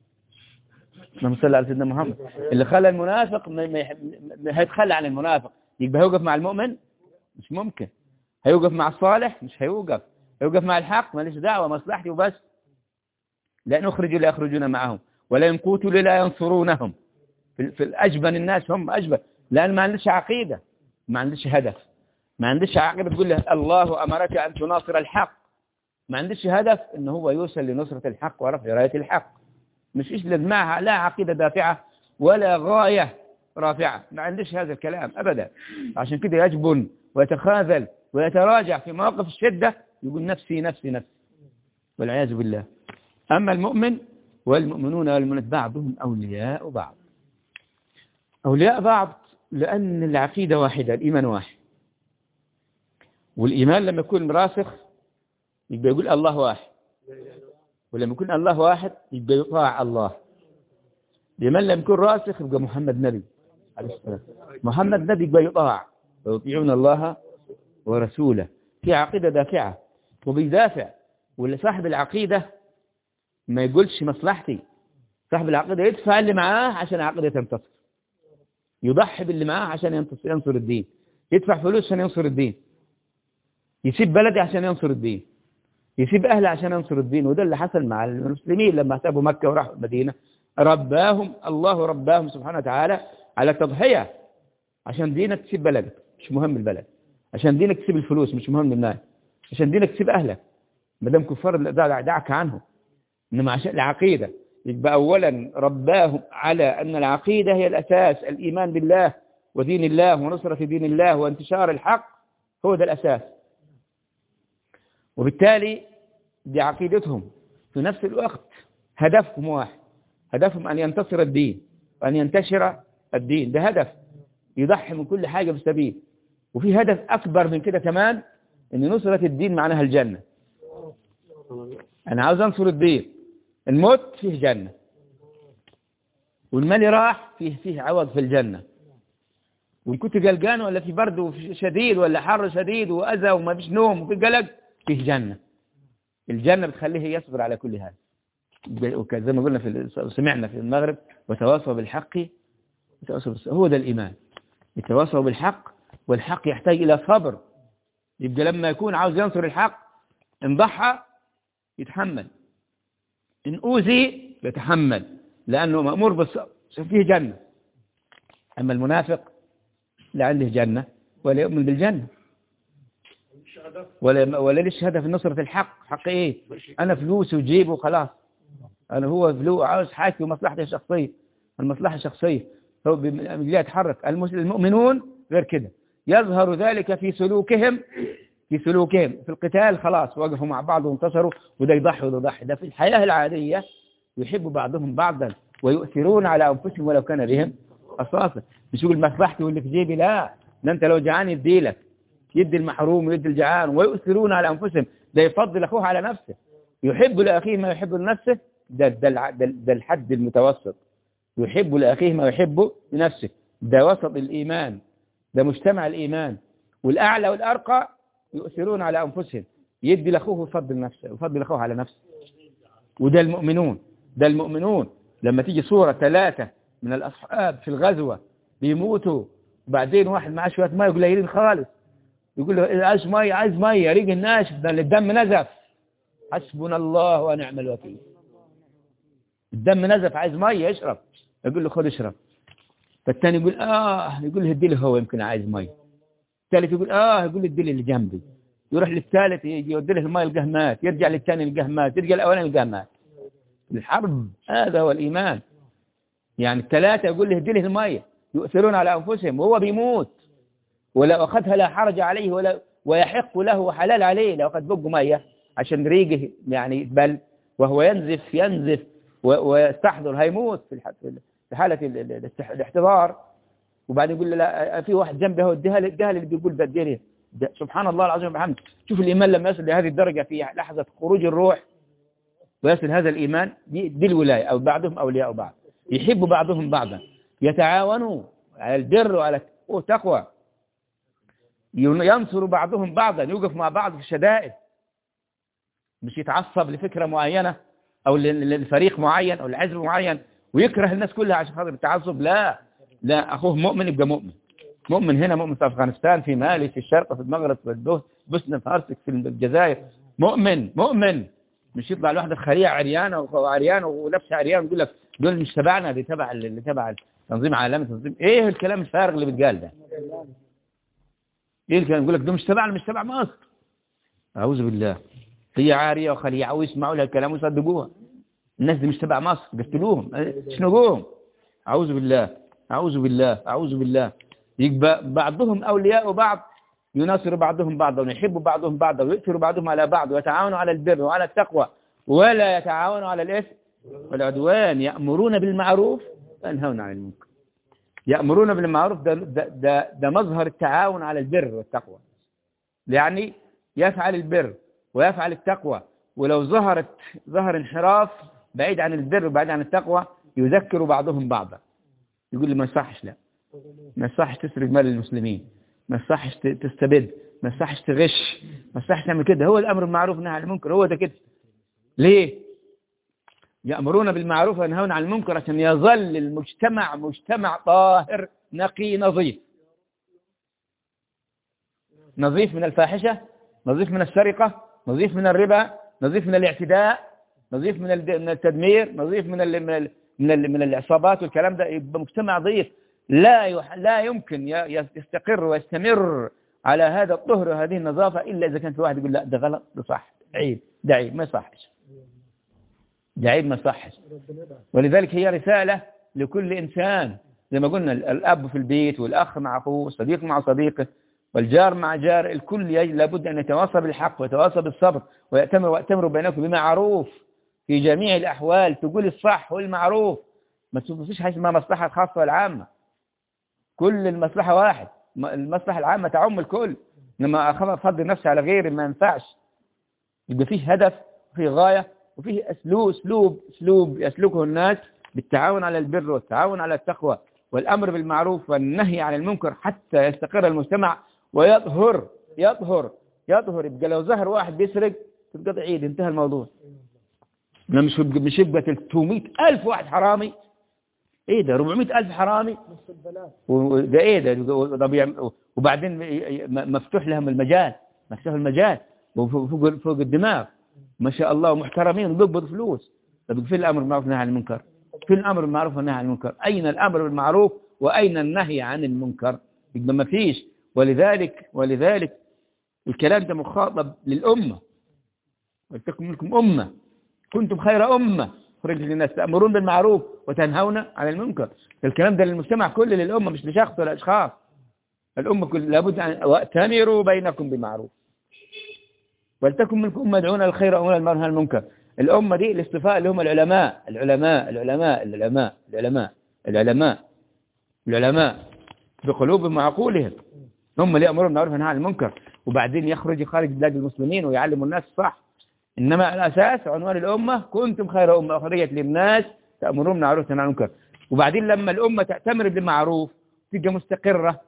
اللهم صل على سيدنا محمد اللي خلى المنافق ما هيتخلى عن المنافق يبقى هيوقف مع المؤمن مش ممكن هيوقف مع الصالح مش هيوقف هيوقف مع الحق ماليش دعوة مصلحتي وبس لا نخرج لا يخرجون معهم ولا ينقوتوا لا ينصرونهم في, في الأجبن الناس هم أجبن لأن ما عندش عقيدة ما عندش هدف ما عندش عقيدة تقول له الله أمرك أن تناصر الحق ما عندش هدف ان هو يوصل لنصرة الحق ورفع راية الحق مش إيش معها لا عقيدة دافعة ولا غاية رافعة ما عندش هذا الكلام أبدا عشان كده يجبن ويتخاذل ويتراجع في مواقف الشدة يقول نفسي نفسي نفسي والعياذ بالله أما المؤمن والمؤمنون والمؤمنات بعضهم أولياء بعض أولياء بعض لأن العقيدة واحدة الإيمان واحد والإيمان لما يكون راسخ يبقى يقول الله واحد ولما يكون الله واحد يبقى يطاع الله لمن لم يكن راسخ يبقى محمد نبي عليه الصلاة محمد نبي يبقى يطاع ويطيعون الله ورسوله في عقيدة دافعة وبيدافع واللي صاحب العقيدة ما يقولش مصلحتي صاحب العقيدة يدفع اللي معاه عشان العقيدة تنتصر يضحي باللي معاه عشان ينتصر ينصر الدين يدفع فلوس عشان ينصر الدين يسيب بلدي عشان ينصر الدين يسيب أهله عشان ينصر الدين وده اللي حصل مع المسلمين لما سابوا مكة وراحوا المدينة رباهم الله رباهم سبحانه وتعالى على التضحية عشان دينك تسيب بلدك مش مهم البلد عشان دينك تسيب الفلوس مش مهم الناس عشان دينك تسيب أهلك ما دام كفار دعك عنه إنما عشان العقيدة يبقى أولا رباهم على أن العقيدة هي الأساس الإيمان بالله ودين الله ونصرة دين الله وانتشار الحق هو ده الأساس وبالتالي دي عقيدتهم في نفس الوقت هدفهم واحد هدفهم أن ينتصر الدين وأن ينتشر الدين ده هدف يضحي من كل حاجة في سبيل وفي هدف أكبر من كده كمان أن نصرة الدين معناها الجنة أنا عاوز أنصر الدين الموت فيه جنة والمال راح فيه فيه عوض في الجنة وإن كنت قلقان ولا في برد شديد ولا حر شديد وأذى وما فيش نوم وفي قلق فيه جنة الجنة بتخليه يصبر على كل هذا وزي ما قلنا في سمعنا في المغرب وتواصوا بالحق وتواصوا هو ده الإيمان يتواصوا بالحق والحق يحتاج إلى صبر يبقى لما يكون عاوز ينصر الحق ان ضحى يتحمل إن أوذي يتحمل لأنه مأمور بالصبر فيه جنة أما المنافق لا عنده جنة ولا يؤمن بالجنة ولا ولا ليش هدف نصرة الحق حق ايه انا فلوس وجيبه وخلاص انا هو فلوس عاوز حاجتي ومصلحتي الشخصية المصلحة الشخصية هو لا يتحرك المؤمنون غير كده يظهر ذلك في سلوكهم في سلوكهم في القتال خلاص وقفوا مع بعض وانتصروا وده يضحي وده يضحي ده في الحياة العادية يحب بعضهم بعضا ويؤثرون على أنفسهم ولو كان بهم أصاصا مش يقول مصلحتي واللي في جيبي لا ده أنت لو جعان يديلك يدي المحروم ويدي الجعان ويؤثرون على أنفسهم ده يفضل أخوه على نفسه يحب لأخيه ما يحب لنفسه ده, ده, ده, ده الحد المتوسط يحب لأخيه ما يحب لنفسه ده وسط الإيمان ده مجتمع الإيمان والأعلى والأرقى يؤثرون على أنفسهم يدي لأخوه ويفضل نفسه ويفضل أخوه على نفسه وده المؤمنون ده المؤمنون لما تيجي صورة ثلاثة من الأصحاب في الغزوة بيموتوا بعدين واحد معاه شوية مية قليلين خالص يقول له عايز مية عايز مية ريق الناشف ده الدم نزف حسبنا الله ونعم الوكيل الدم نزف عايز مية اشرب يقول له خذ اشرب فالثاني يقول اه يقول له ادي له هو يمكن عايز مية الثالث يقول اه يقول له ادي لي اللي جنبي يروح للثالث يجي يودي له الماء يلقاه مات يرجع للثاني يلقاه مات يرجع الاولاني يلقاه مات الحرب هذا هو الايمان يعني الثلاثه يقول له ادي له الماء يؤثرون على انفسهم وهو بيموت ولو اخذها لا حرج عليه ولا ويحق له وحلال عليه لو اخذ بقه ميه عشان ريقه يعني يتبل وهو ينزف ينزف ويستحضر هيموت في حاله الاحتضار وبعدين يقول له لا في واحد جنبي هو اديها لي اديها اللي بيقول بديني سبحان الله العظيم وبحمده شوف الإيمان لما يصل لهذه الدرجة في لحظة خروج الروح ويصل هذا الإيمان دي, دي الولاية أو بعضهم أولياء بعض يحب بعضهم بعضا يتعاونوا على البر وعلى التقوى ينصر بعضهم بعضا يوقف مع بعض في الشدائد مش يتعصب لفكرة معينة أو لفريق معين أو لعزب معين ويكره الناس كلها عشان خاطر التعصب لا لا أخوه مؤمن يبقى مؤمن مؤمن هنا مؤمن في أفغانستان في مالي في الشرق في المغرب في الدوس بوسنا في هرسك في الجزائر مؤمن مؤمن مش يطلع لوحده خليع عريانة وعريانة ولابسه عريان ويقول لك دول مش تبعنا دي تبع اللي تبع تنظيم عالمي تنظيم ايه الكلام الفارغ اللي بيتقال ده ايه الكلام يقول لك دول مش تبعنا مش تبع مصر اعوذ بالله هي عارية وخليعة ويسمعوا لها الكلام ويصدقوها الناس دي مش تبع مصر قتلوهم شنقوهم اعوذ بالله اعوذ بالله اعوذ بالله يبقى بعضهم أولياء بعض يناصر بعضهم بعضا ويحب بعضهم بعضا ويؤثر بعضهم على بعض ويتعاونوا على البر وعلى التقوى ولا يتعاونوا على الإثم والعدوان يأمرون بالمعروف وينهون عن المنكر يأمرون بالمعروف ده, ده, ده, ده مظهر التعاون على البر والتقوى يعني يفعل البر ويفعل التقوى ولو ظهرت ظهر انحراف بعيد عن البر وبعيد عن التقوى يذكر بعضهم بعضا يقول لي ما يصحش لا ما يصحش تسرق مال المسلمين ما يصحش تستبد ما يصحش تغش ما يصحش تعمل كده هو الأمر بالمعروف والنهي عن المنكر هو ده كده ليه يأمرون بالمعروف وينهون عن المنكر عشان يظل المجتمع مجتمع طاهر نقي نظيف نظيف من الفاحشة نظيف من السرقة نظيف من الربا نظيف من الاعتداء نظيف من التدمير نظيف من ال من ال من, ال من العصابات والكلام ده يبقى مجتمع ضيف لا يح لا يمكن يستقر ويستمر على هذا الطهر وهذه النظافة إلا إذا كان في واحد يقول لا ده غلط ده صح عيب ده عيب ما يصحش ده عيب ما يصحش ولذلك هي رسالة لكل إنسان زي ما قلنا الأب في البيت والأخ مع أخوه والصديق مع صديقه والجار مع جار الكل لابد أن يتواصى بالحق ويتواصى بالصبر ويأتمر ويأتمر بينكم بمعروف في جميع الأحوال تقول الصح والمعروف ما تشوفش حاجة اسمها مصلحة خاصة والعامة كل المصلحة واحد المصلحة العامة تعم الكل لما أفضل نفسي على غيري ما ينفعش يبقى فيه هدف وفيه غاية وفيه أسلوب أسلوب أسلوب يسلكه الناس بالتعاون على البر والتعاون على التقوى والأمر بالمعروف والنهي عن المنكر حتى يستقر المجتمع ويظهر يظهر يظهر يبقى لو ظهر واحد بيسرق تبقى عيد انتهى الموضوع ما مش مش يبقى 300 ألف واحد حرامي ايه ده 400 ألف حرامي وده ايه ده وبعدين مفتوح لهم المجال مفتوح المجال وفوق فوق الدماغ ما شاء الله ومحترمين وبيقبضوا فلوس طب فين الامر بالمعروف والنهي عن المنكر فين الامر بالمعروف والنهي عن المنكر اين الامر بالمعروف واين النهي عن المنكر يبقى ما فيش ولذلك ولذلك الكلام ده مخاطب للامه ولتكن منكم امه كنتم خير امه خرجت للناس تامرون بالمعروف وتنهون عن المنكر الكلام ده للمجتمع كله للامه مش لشخص ولا اشخاص الامه كل لابد ان واتمروا بينكم بمعروف ولتكن منكم أمة يدعون الخير وأمون المعروف عن المنكر الأمة دي الاصطفاء اللي هم العلماء العلماء العلماء العلماء العلماء العلماء العلماء بقلوبهم وعقولهم هم اللي يأمرون بالمعروف والنهي عن المنكر وبعدين يخرج خارج بلاد المسلمين ويعلموا الناس صح إنما الأساس عنوان الأمة كنتم خير أمة أخرجت للناس تأمرون بالمعروف والنهي عن المنكر وبعدين لما الأمة تأتمر بالمعروف تبقى مستقرة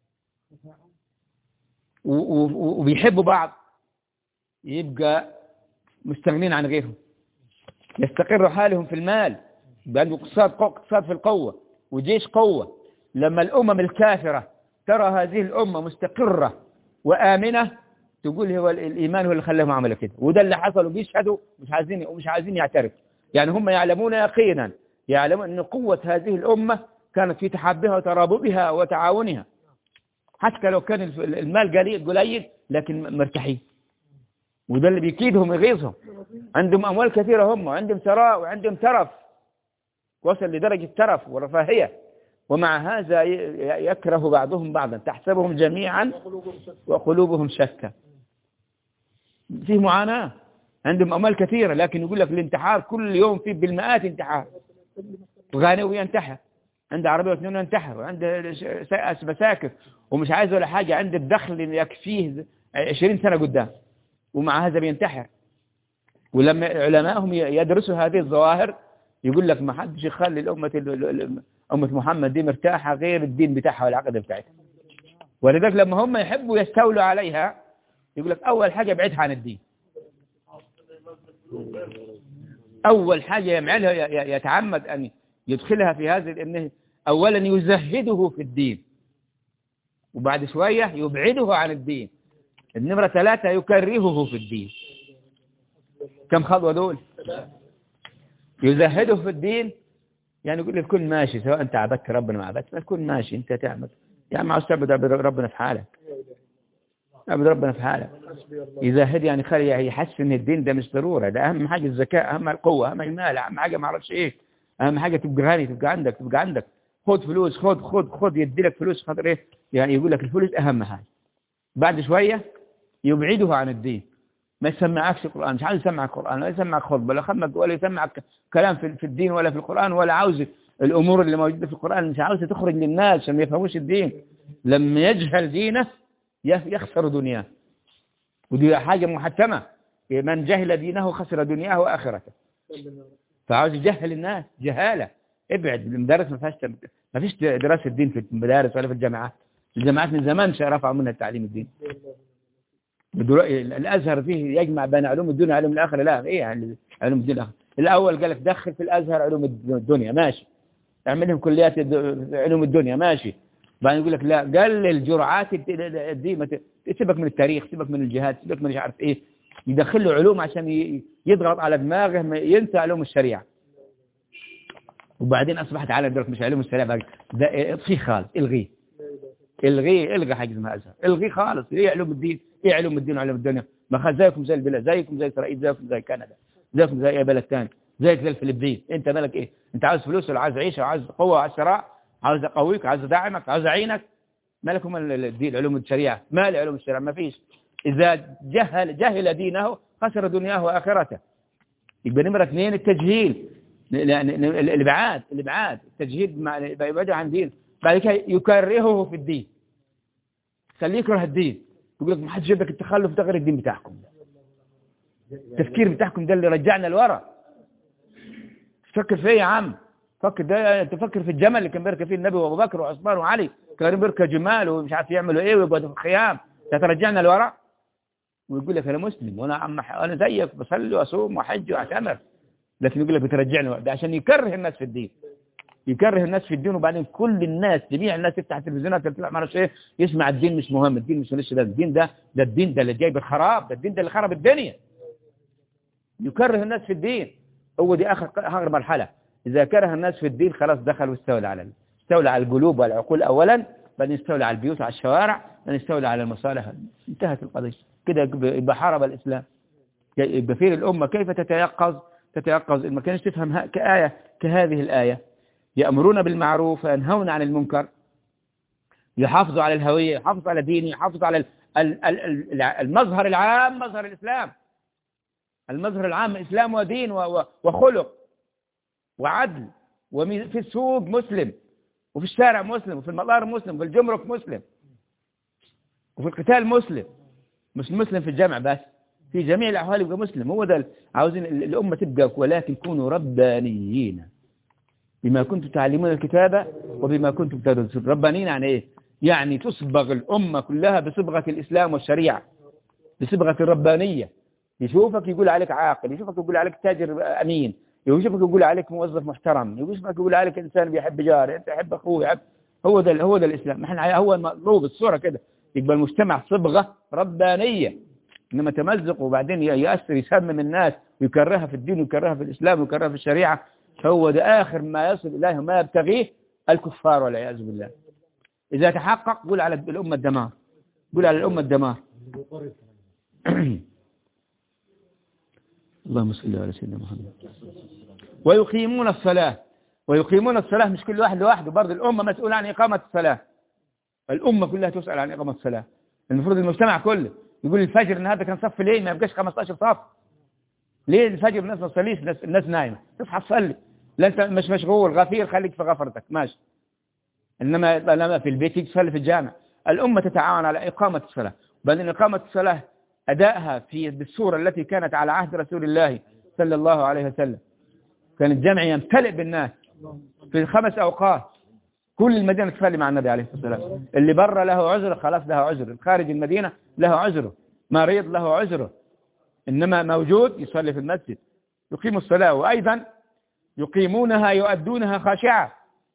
وبيحبوا بعض يبقى مستغنين عن غيرهم يستقر حالهم في المال بأنه اقتصاد اقتصاد في القوة وجيش قوة لما الأمم الكافرة ترى هذه الأمة مستقرة وآمنة تقول هو الإيمان هو اللي خلاهم عملوا كده وده اللي حصل وبيشهدوا مش عايزين ومش عايزين يعترفوا يعني هم يعلمون يقينا يعلمون أن قوة هذه الأمة كانت في تحابها وترابطها وتعاونها حتى لو كان المال قليل لكن مرتاحين وده اللي بيكيدهم يغيظهم عندهم أموال كثيرة هم وعندهم ثراء وعندهم ترف وصل لدرجة ترف ورفاهية ومع هذا يكره بعضهم بعضا تحسبهم جميعا وقلوبهم شتى فيه معاناة عندهم أموال كثيرة لكن يقول لك الانتحار كل يوم فيه بالمئات انتحار غاني ينتحر عنده عربية واثنين ينتحر وعنده مساكر ومش عايز ولا حاجة عنده الدخل يكفيه 20 سنة قدام ومع هذا بينتحر ولما علمائهم يدرسوا هذه الظواهر يقول لك ما حدش يخلي الأمة أمة محمد دي مرتاحة غير الدين بتاعها والعقيدة بتاعتها ولذلك لما هم يحبوا يستولوا عليها يقول لك أول حاجة ابعدها عن الدين أول حاجة يعملها يتعمد أن يدخلها في هذه أنه أولا يزهده في الدين وبعد شوية يبعده عن الدين النمرة ثلاثة يكرهه في الدين كم خطوة دول يزهده في الدين يعني يقول الكل ماشي سواء انت عبدت ربنا ما عبدت الكل ماشي انت تعمل يا عم عاوز تعبد ربنا في حالك عبد ربنا في حالك يزهد يعني خلي يحس ان الدين ده مش ضرورة ده اهم حاجة الذكاء اهم القوة اهم المال اهم حاجة ما اعرفش ايه اهم حاجة تبقى غني تبقى عندك تبقى عندك خد فلوس خد خد خد يدي لك فلوس خاطر ايه يعني يقول لك الفلوس اهم حاجة بعد شوية يبعده عن الدين ما يسمعكش القرآن مش عاوز يسمعك القرآن ولا يسمعك خطبة ولا خمك ولا يسمعك كلام في الدين ولا في القرآن ولا عاوز الأمور اللي موجودة في القرآن مش عاوز تخرج للناس عشان ما يفهموش الدين لما يجهل دينه يخسر دنياه ودي حاجة محتمة من جهل دينه خسر دنياه وآخرته فعاوز يجهل الناس جهالة ابعد المدارس ما فيهاش ما فيش دراسة دين في المدارس ولا في الجامعات الجامعات من زمان رفعوا منها التعليم الدين الأزهر فيه يجمع بين علوم الدنيا وعلوم الآخرة لا إيه يعني علوم الدنيا الآخرة الأول قال لك دخل في الأزهر علوم الدنيا ماشي اعملهم كليات علوم الدنيا ماشي بعدين يقول لك لا قلل جرعات دي سيبك من التاريخ سيبك من الجهاد سيبك من مش عارف ايه يدخل له علوم عشان يضغط على دماغه ينسى علوم الشريعة وبعدين أصبحت عالم دلوقتي مش علوم الشريعة ده اطفيه خالص الغيه الغيه الغي حاجة اسمها أزهر الغيه خالص ايه علوم الدين ايه علوم الدين وعلوم الدنيا ما خد زيكم زي البلاد زيكم زي إسرائيل زيكم زي كندا زيكم زي اي بلد ثاني زيك زي الفلبين انت مالك ايه انت عاوز فلوس ولا عاوز عيشه عاوز قوه وعاوز شراء عاوز اقويك عاوز ادعمك عاوز اعينك مالكم الدين علوم الشريعه ما علوم الشريعه ما فيش اذا جهل جهل دينه خسر دنياه واخرته يبقى نمره اثنين التجهيل الابعاد الابعاد التجهيل مع يبعد عن دين بعد كده يكرهه في الدين خليه يكره الدين يقول لك ما حدش جاب لك التخلف ده غير الدين بتاعكم التفكير بتاعكم ده اللي رجعنا لورا تفكر في ايه يا عم فكر ده تفكر في الجمل اللي كان بيركب فيه النبي وابو بكر وعثمان وعلي كانوا بيركبوا جمال ومش عارف يعملوا ايه ويقعدوا في الخيام ترجعنا لورا ويقول لك انا مسلم وانا عم انا زيك بصلي واصوم واحج واعتمر لكن يقول لك بترجعني ده عشان يكره الناس في الدين يكره الناس في الدين وبعدين كل الناس جميع الناس تفتح التلفزيونات تطلع ما ايه يسمع الدين مش مهم الدين مش لسه ده الدين ده ده الدين ده اللي جاي بالخراب ده الدين ده اللي خرب الدنيا يكره الناس في الدين هو دي اخر اخر مرحله اذا كره الناس في الدين خلاص دخل واستولى على استولى على القلوب والعقول اولا بعدين استولى على البيوت وعلى الشوارع بعدين استولى على المصالح انتهت القضيه كده يبقى حارب الاسلام يبقى فين الامه كيف تتيقظ تتيقظ ما كانش تفهم كآية كهذه الآية يأمرون بالمعروف وينهون عن المنكر يحافظوا على الهوية يحافظوا على دينه يحافظوا على المظهر العام مظهر الإسلام المظهر العام إسلام ودين وخلق وعدل وفي السوق مسلم وفي الشارع مسلم وفي المطار مسلم وفي الجمرك مسلم وفي القتال مسلم مش مسلم في الجامع بس في جميع الأحوال يبقى مسلم هو ده عاوزين الأمة تبقى ولكن كونوا ربانيين بما كنتم تعلمون الكتابة وبما كنتم تدرسون ربانيين يعني إيه يعني تصبغ الأمة كلها بصبغة الإسلام والشريعة بصبغة الربانية يشوفك يقول عليك عاقل يشوفك يقول عليك تاجر أمين يشوفك يقول عليك موظف محترم يشوفك يقول عليك إنسان بيحب جاره أنت يحب أخوه يحب هو ده هو ده الإسلام احنا هو المطلوب الصورة كده يبقى المجتمع صبغة ربانية إنما تمزق وبعدين يأثر يسمم الناس ويكرهها في الدين ويكرهها في الإسلام ويكرهها في الشريعة هو ده آخر ما يصل إليه ما يبتغيه الكفار والعياذ بالله إذا تحقق قول على الأمة الدمار قول على الأمة الدمار اللهم صل على سيدنا محمد ويقيمون الصلاة ويقيمون الصلاة مش كل واحد لوحده برضه الأمة مسؤولة عن إقامة الصلاة الأمة كلها تسأل عن إقامة الصلاة المفروض المجتمع كله يقول الفجر النهارده كان صف ليه ما يبقاش 15 صف ليه الفجر الناس ما تصليش الناس, الناس نايمه تصحى تصلي لا انت مش مشغول غفير خليك في غفرتك ماشي انما لما في البيت تصلي في الجامع الامه تتعاون على اقامه الصلاه وبعدين اقامه الصلاه ادائها في بالصوره التي كانت على عهد رسول الله صلى الله عليه وسلم كان الجمع يمتلئ بالناس في الخمس اوقات كل المدينة تصلي مع النبي عليه الصلاة والسلام اللي برا له عذر خلاص له عذر خارج المدينة له عذره مريض له عذره إنما موجود يصلي في المسجد يقيم الصلاة وأيضا يقيمونها يؤدونها خاشعة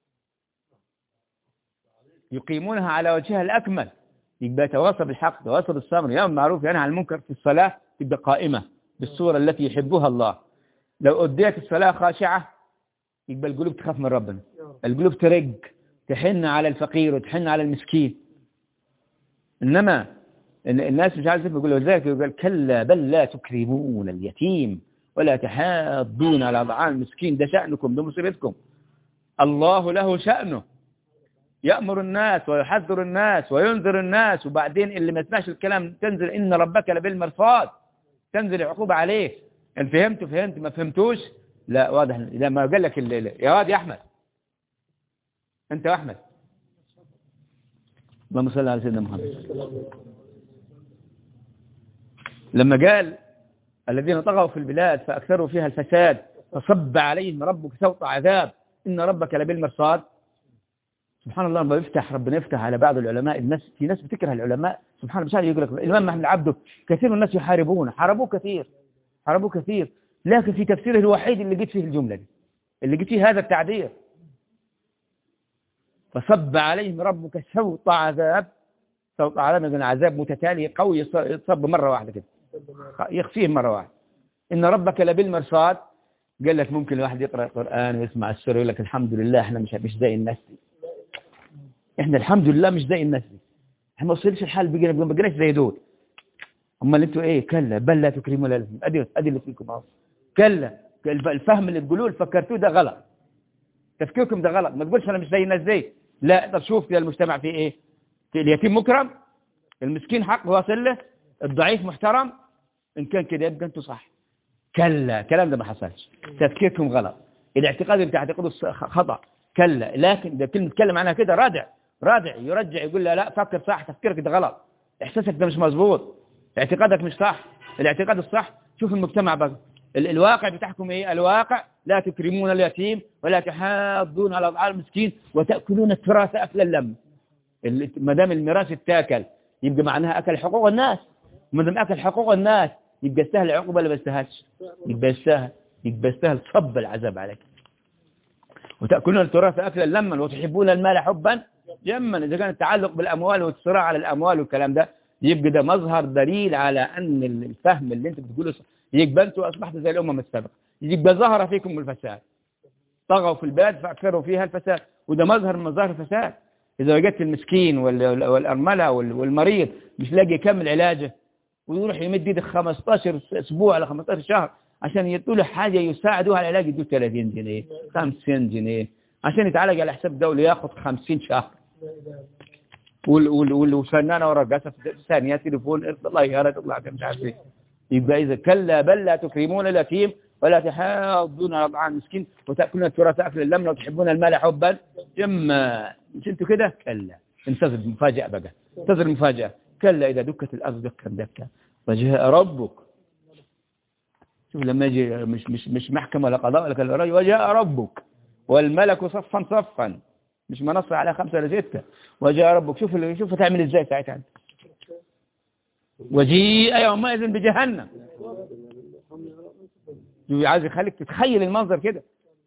يقيمونها على وجهها الأكمل يبقى تواصل بالحق تواصل بالصبر يوم معروف يعني عن المنكر في الصلاة تبقى قائمة بالصورة التي يحبها الله لو أديت الصلاة خاشعة يبقى القلوب تخاف من ربنا القلوب ترق تحن على الفقير وتحن على المسكين إنما الناس مش عارف يقول ذلك يقول كلا بل لا تكرمون اليتيم ولا تحاضون على طعام المسكين ده شأنكم ده مصيبتكم الله له شأنه يأمر الناس ويحذر الناس وينذر الناس وبعدين اللي ما يسمعش الكلام تنزل إن ربك لبالمرصاد تنزل العقوبة عليه إن فهمت فهمت ما فهمتوش لا واضح لما قال لك يا واد يا أحمد أنت يا أحمد اللهم صل على سيدنا محمد لما قال الذين طغوا في البلاد فأكثروا فيها الفساد فصب عليهم ربك سوط عذاب إن ربك لبالمرصاد سبحان الله لما يفتح ربنا يفتح على بعض العلماء الناس في ناس بتكره العلماء سبحان الله مش يقول لك الإمام محمد عبده كثير من الناس يحاربونه حاربوه كثير حاربوه كثير لكن في تفسيره الوحيد اللي جيت فيه الجملة دي اللي جيت فيه هذا التعبير فصب عليهم ربك سوط عذاب سوط عذاب من عذاب متتالي قوي يصب مرة واحدة كده يخفيهم مرة واحدة إن ربك لبالمرصاد قال لك ممكن الواحد يقرأ القرآن ويسمع السورة يقول لك الحمد لله احنا مش مش زي الناس دي احنا الحمد لله مش زي الناس دي احنا ما وصلش الحال بقينا ما بقيناش زي دول امال انتوا ايه كلا بل لا تكرموا لا ادي ادي اللي فيكم اهو كلا الفهم اللي تقولوه فكرتوه ده غلط تفكيركم ده غلط ما تقولش انا مش زي الناس دي لا طب شوف كده المجتمع فيه ايه في اليتيم مكرم المسكين حق واصل له الضعيف محترم ان كان كده يبقى انتوا صح كلا الكلام ده ما حصلش تفكيركم غلط الاعتقاد اللي تعتقده خطأ كلا لكن ده كلمة تتكلم عنها كده رادع رادع يرجع يقول لا لا فكر صح تفكيرك ده غلط احساسك ده مش مظبوط اعتقادك مش صح الاعتقاد الصح شوف المجتمع بقى الواقع بتاعكم ايه الواقع لا تكرمون اليتيم ولا تحاضون على اضعاف المسكين وتاكلون التراث اكل اللم ما دام الميراث اتاكل يبقى معناها اكل حقوق الناس ما دام اكل حقوق الناس يبقى يستاهل عقوبه ولا ما يستاهلش يبقى يستاهل يبقى يستاهل صب العذاب عليك وتأكلون التراث أكلا لما وتحبون المال حبا جما إذا كان التعلق بالأموال والصراع على الأموال والكلام ده يبقى ده مظهر دليل على أن الفهم اللي أنت بتقوله يبقى أنتوا أصبحتوا زي الأمم السابقة يبقى ظهر فيكم الفساد طغوا في البلاد فأكثروا فيها الفساد وده مظهر من مظاهر الفساد إذا وجدت المسكين والأرملة والمريض مش لاقي يكمل علاجه ويروح يمد ايده 15 اسبوع على 15 شهر عشان يدوا له حاجة يساعدوها على العلاج يدوا 30 جنيه 50 جنيه عشان يتعالج على حساب دولة ياخذ 50 شهر والفنانة ورقصة في ثانية تليفون الله يا تطلع مش عارف ايه يبقى إذا كلا بل لا تكرمون اليتيم ولا تحاضون على طعام المسكين وتأكلون التراث أكل اللمن وتحبون المال حبا جما مش انتوا كده كلا انتظر المفاجأة بقى انتظر المفاجأة كلا إذا دكت الأرض دكا دكا وجاء ربك شوف لما يجي مش مش مش محكمة ولا قضاء ولا كلا وجاء ربك والملك صفا صفا مش منصة على خمسة ولا ستة وجاء ربك شوف اللي شوف تعمل ازاي ساعتها وجيء يومئذ بجهنم عايز يخليك تتخيل المنظر كده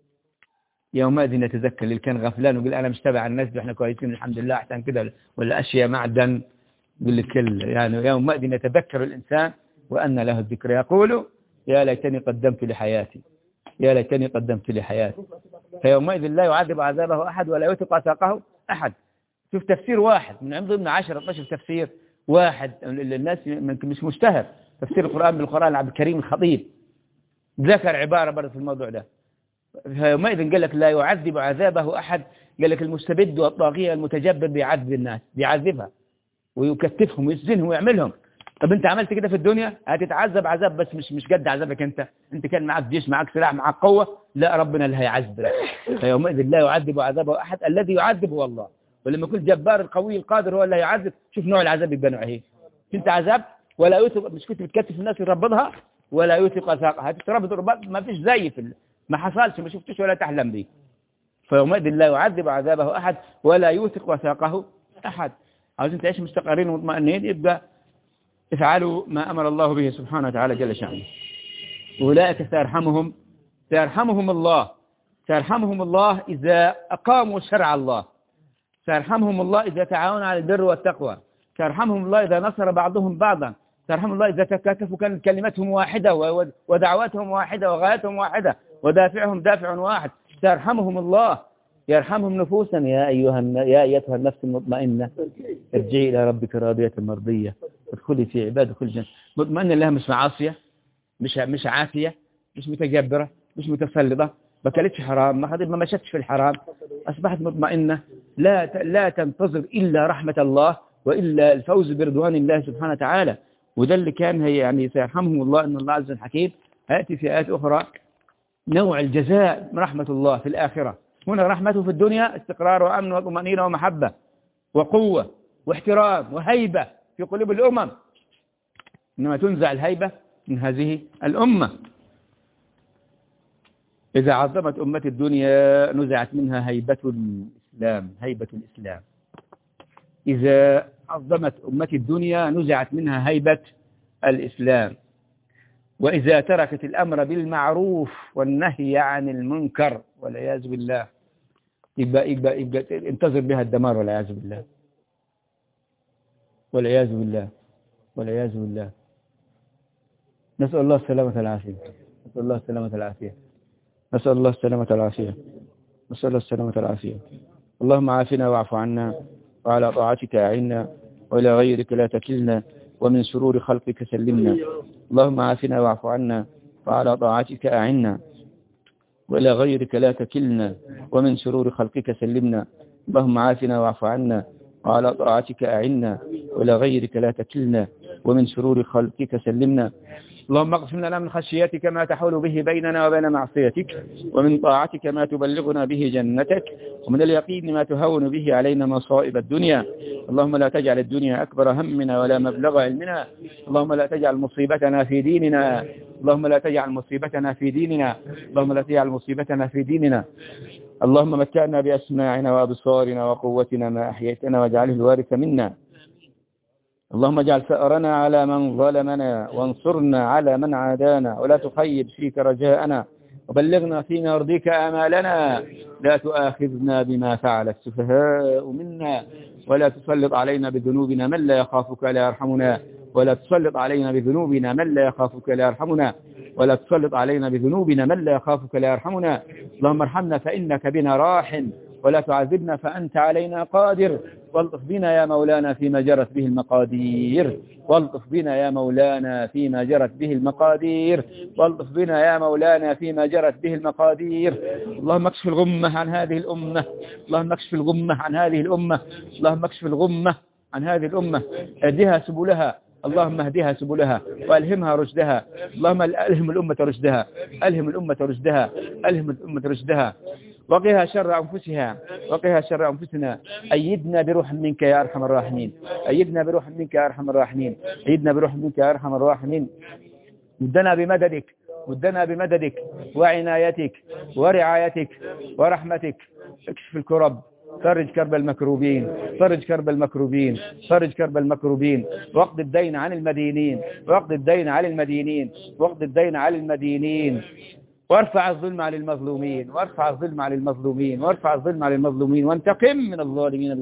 يومئذ نتذكر اللي كان غفلان ويقول انا مش تابع الناس دي احنا كويسين الحمد لله احسن كده ولا اشياء معدن يقول لك يعني يومئذ يتذكر الانسان وان له الذكر يقول يا ليتني قدمت لحياتي يا ليتني قدمت لحياتي فيومئذ لا يعذب عذابه أحد ولا يوثق عتاقه أحد شوف تفسير واحد من ضمن 10 12 تفسير واحد الناس مش مشتهر تفسير القرآن بالقرآن عبد الكريم الخطيب ذكر عبارة برضه في الموضوع ده فيومئذ قال لك لا يعذب عذابه أحد قال لك المستبد والطاغية المتجبر بيعذب الناس بيعذبها ويكتفهم ويسجنهم ويعملهم طب انت عملت كده في الدنيا هتتعذب عذاب بس مش مش قد عذابك انت انت كان معك جيش معك سلاح معك قوة لا ربنا اللي هيعذبك فيومئذ لا يعذب عذابه احد الذي يعذب هو الله ولما يكون الجبار القوي القادر هو اللي هيعذب شوف نوع العذاب يبقى نوعه ايه انت عذاب ولا يوثق مش كنت بتكتف الناس يربطها ولا يوثق ساقها هتتربط رباط ما فيش زي في ما حصلش ما شفتش ولا تحلم به فيومئذ لا يعذب عذابه احد ولا يوثق وثاقه احد عاوزين تعيش مستقرين ومطمئنين يبقى افعلوا ما أمر الله به سبحانه وتعالى جل شأنه أولئك سيرحمهم سيرحمهم الله سيرحمهم الله إذا أقاموا شرع الله سيرحمهم الله إذا تعاونوا على البر والتقوى سيرحمهم الله إذا نصر بعضهم بعضا سيرحمهم الله إذا تكاتفوا كانت كلمتهم واحدة ودعواتهم واحدة وغايتهم واحدة ودافعهم دافع واحد سيرحمهم الله يرحمهم نفوسا يا أيها يا أيتها النفس المطمئنة ارجعي إلى ربك راضية مرضية ادخلي في عباد كل جنة مطمئنة لها مش معاصية مش مش عافية مش متجبرة مش متسلطة ما كلتش حرام ما ما مشتش في الحرام أصبحت مطمئنة لا لا تنتظر إلا رحمة الله وإلا الفوز برضوان الله سبحانه وتعالى وده اللي كان هي يعني سيرحمهم الله إن الله عز وجل حكيم آتي في آيات أخرى نوع الجزاء رحمة الله في الآخرة هنا رحمته في الدنيا استقرار وأمن وطمأنينة ومحبة وقوة واحترام وهيبة في قلوب الأمم إنما تنزع الهيبة من هذه الأمة إذا عظمت أمة الدنيا نزعت منها هيبة الإسلام هيبة الإسلام إذا عظمت أمة الدنيا نزعت منها هيبة الإسلام وإذا تركت الأمر بالمعروف والنهي عن المنكر والعياذ بالله يبقى, يبقى, يبقى انتظر بها الدمار والعياذ بالله والعياذ بالله والعياذ بالله نسأل الله السلامة والعافية نسأل الله السلامة والعافية نسأل الله السلامة والعافية نسأل الله السلامة والعافية اللهم عافنا واعف عنا وعلى طاعتك أعنا وإلى غيرك لا تكلنا ومن شرور خلقك سلمنا اللهم عافنا واعف عنا وعلى طاعتك أعنا وإلى غيرك لا تكلنا ومن شرور خلقك سلمنا اللهم عافنا واعف عنا وعلى طاعتك أعنا وإلى غيرك لا تكلنا ومن شرور خلقك سلمنا اللهم اقسم لنا من خشيتك ما تحول به بيننا وبين معصيتك ومن طاعتك ما تبلغنا به جنتك ومن اليقين ما تهون به علينا مصائب الدنيا اللهم لا تجعل الدنيا أكبر همنا ولا مبلغ علمنا اللهم لا تجعل مصيبتنا في ديننا اللهم لا تجعل مصيبتنا في ديننا اللهم لا تجعل مصيبتنا في ديننا اللهم متعنا بأسماعنا وأبصارنا وقوتنا ما أحييتنا واجعله الوارث منا اللهم اجعل ثأرنا على من ظلمنا وانصرنا على من عادانا ولا تخيب فيك رجاءنا وبلغنا فيما يرضيك آمالنا لا تؤاخذنا بما فعل السفهاء منا ولا تسلط علينا بذنوبنا من لا يخافك لا يرحمنا ولا تسلط علينا بذنوبنا من لا يخافك لا يرحمنا ولا تسلط علينا بذنوبنا من لا يخافك لا يرحمنا اللهم ارحمنا فإنك بنا راحم ولا تعذبنا فأنت علينا قادر والطف بنا يا مولانا فيما جرت به المقادير والطف بنا يا مولانا فيما جرت به المقادير والطف بنا يا مولانا فيما جرت به المقادير اللهم اكشف الغمة عن هذه الأمة اللهم اكشف الغمة عن هذه الأمة اللهم اكشف الغمة عن هذه الأمة اهدها سبلها اللهم اهدها سبلها والهمها رشدها اللهم الهم الأمة رشدها الهم الأمة رشدها الهم الأمة رشدها وقها شر أنفسها وقها شر أنفسنا أيدنا بروح منك يا أرحم الراحمين أيدنا بروح منك يا أرحم الراحمين أيدنا بروح منك يا أرحم الراحمين مدنا بمددك مدنا بمددك وعنايتك ورعايتك ورحمتك اكشف الكرب فرج كرب المكروبين فرج كرب المكروبين فرج كرب المكروبين واقض الدين عن المدينين واقض الدين عن المدينين واقض الدين عن المدينين وارفع الظلم عن المظلومين وارفع الظلم عن المظلومين وارفع الظلم عن المظلومين وانتقم من الظالمين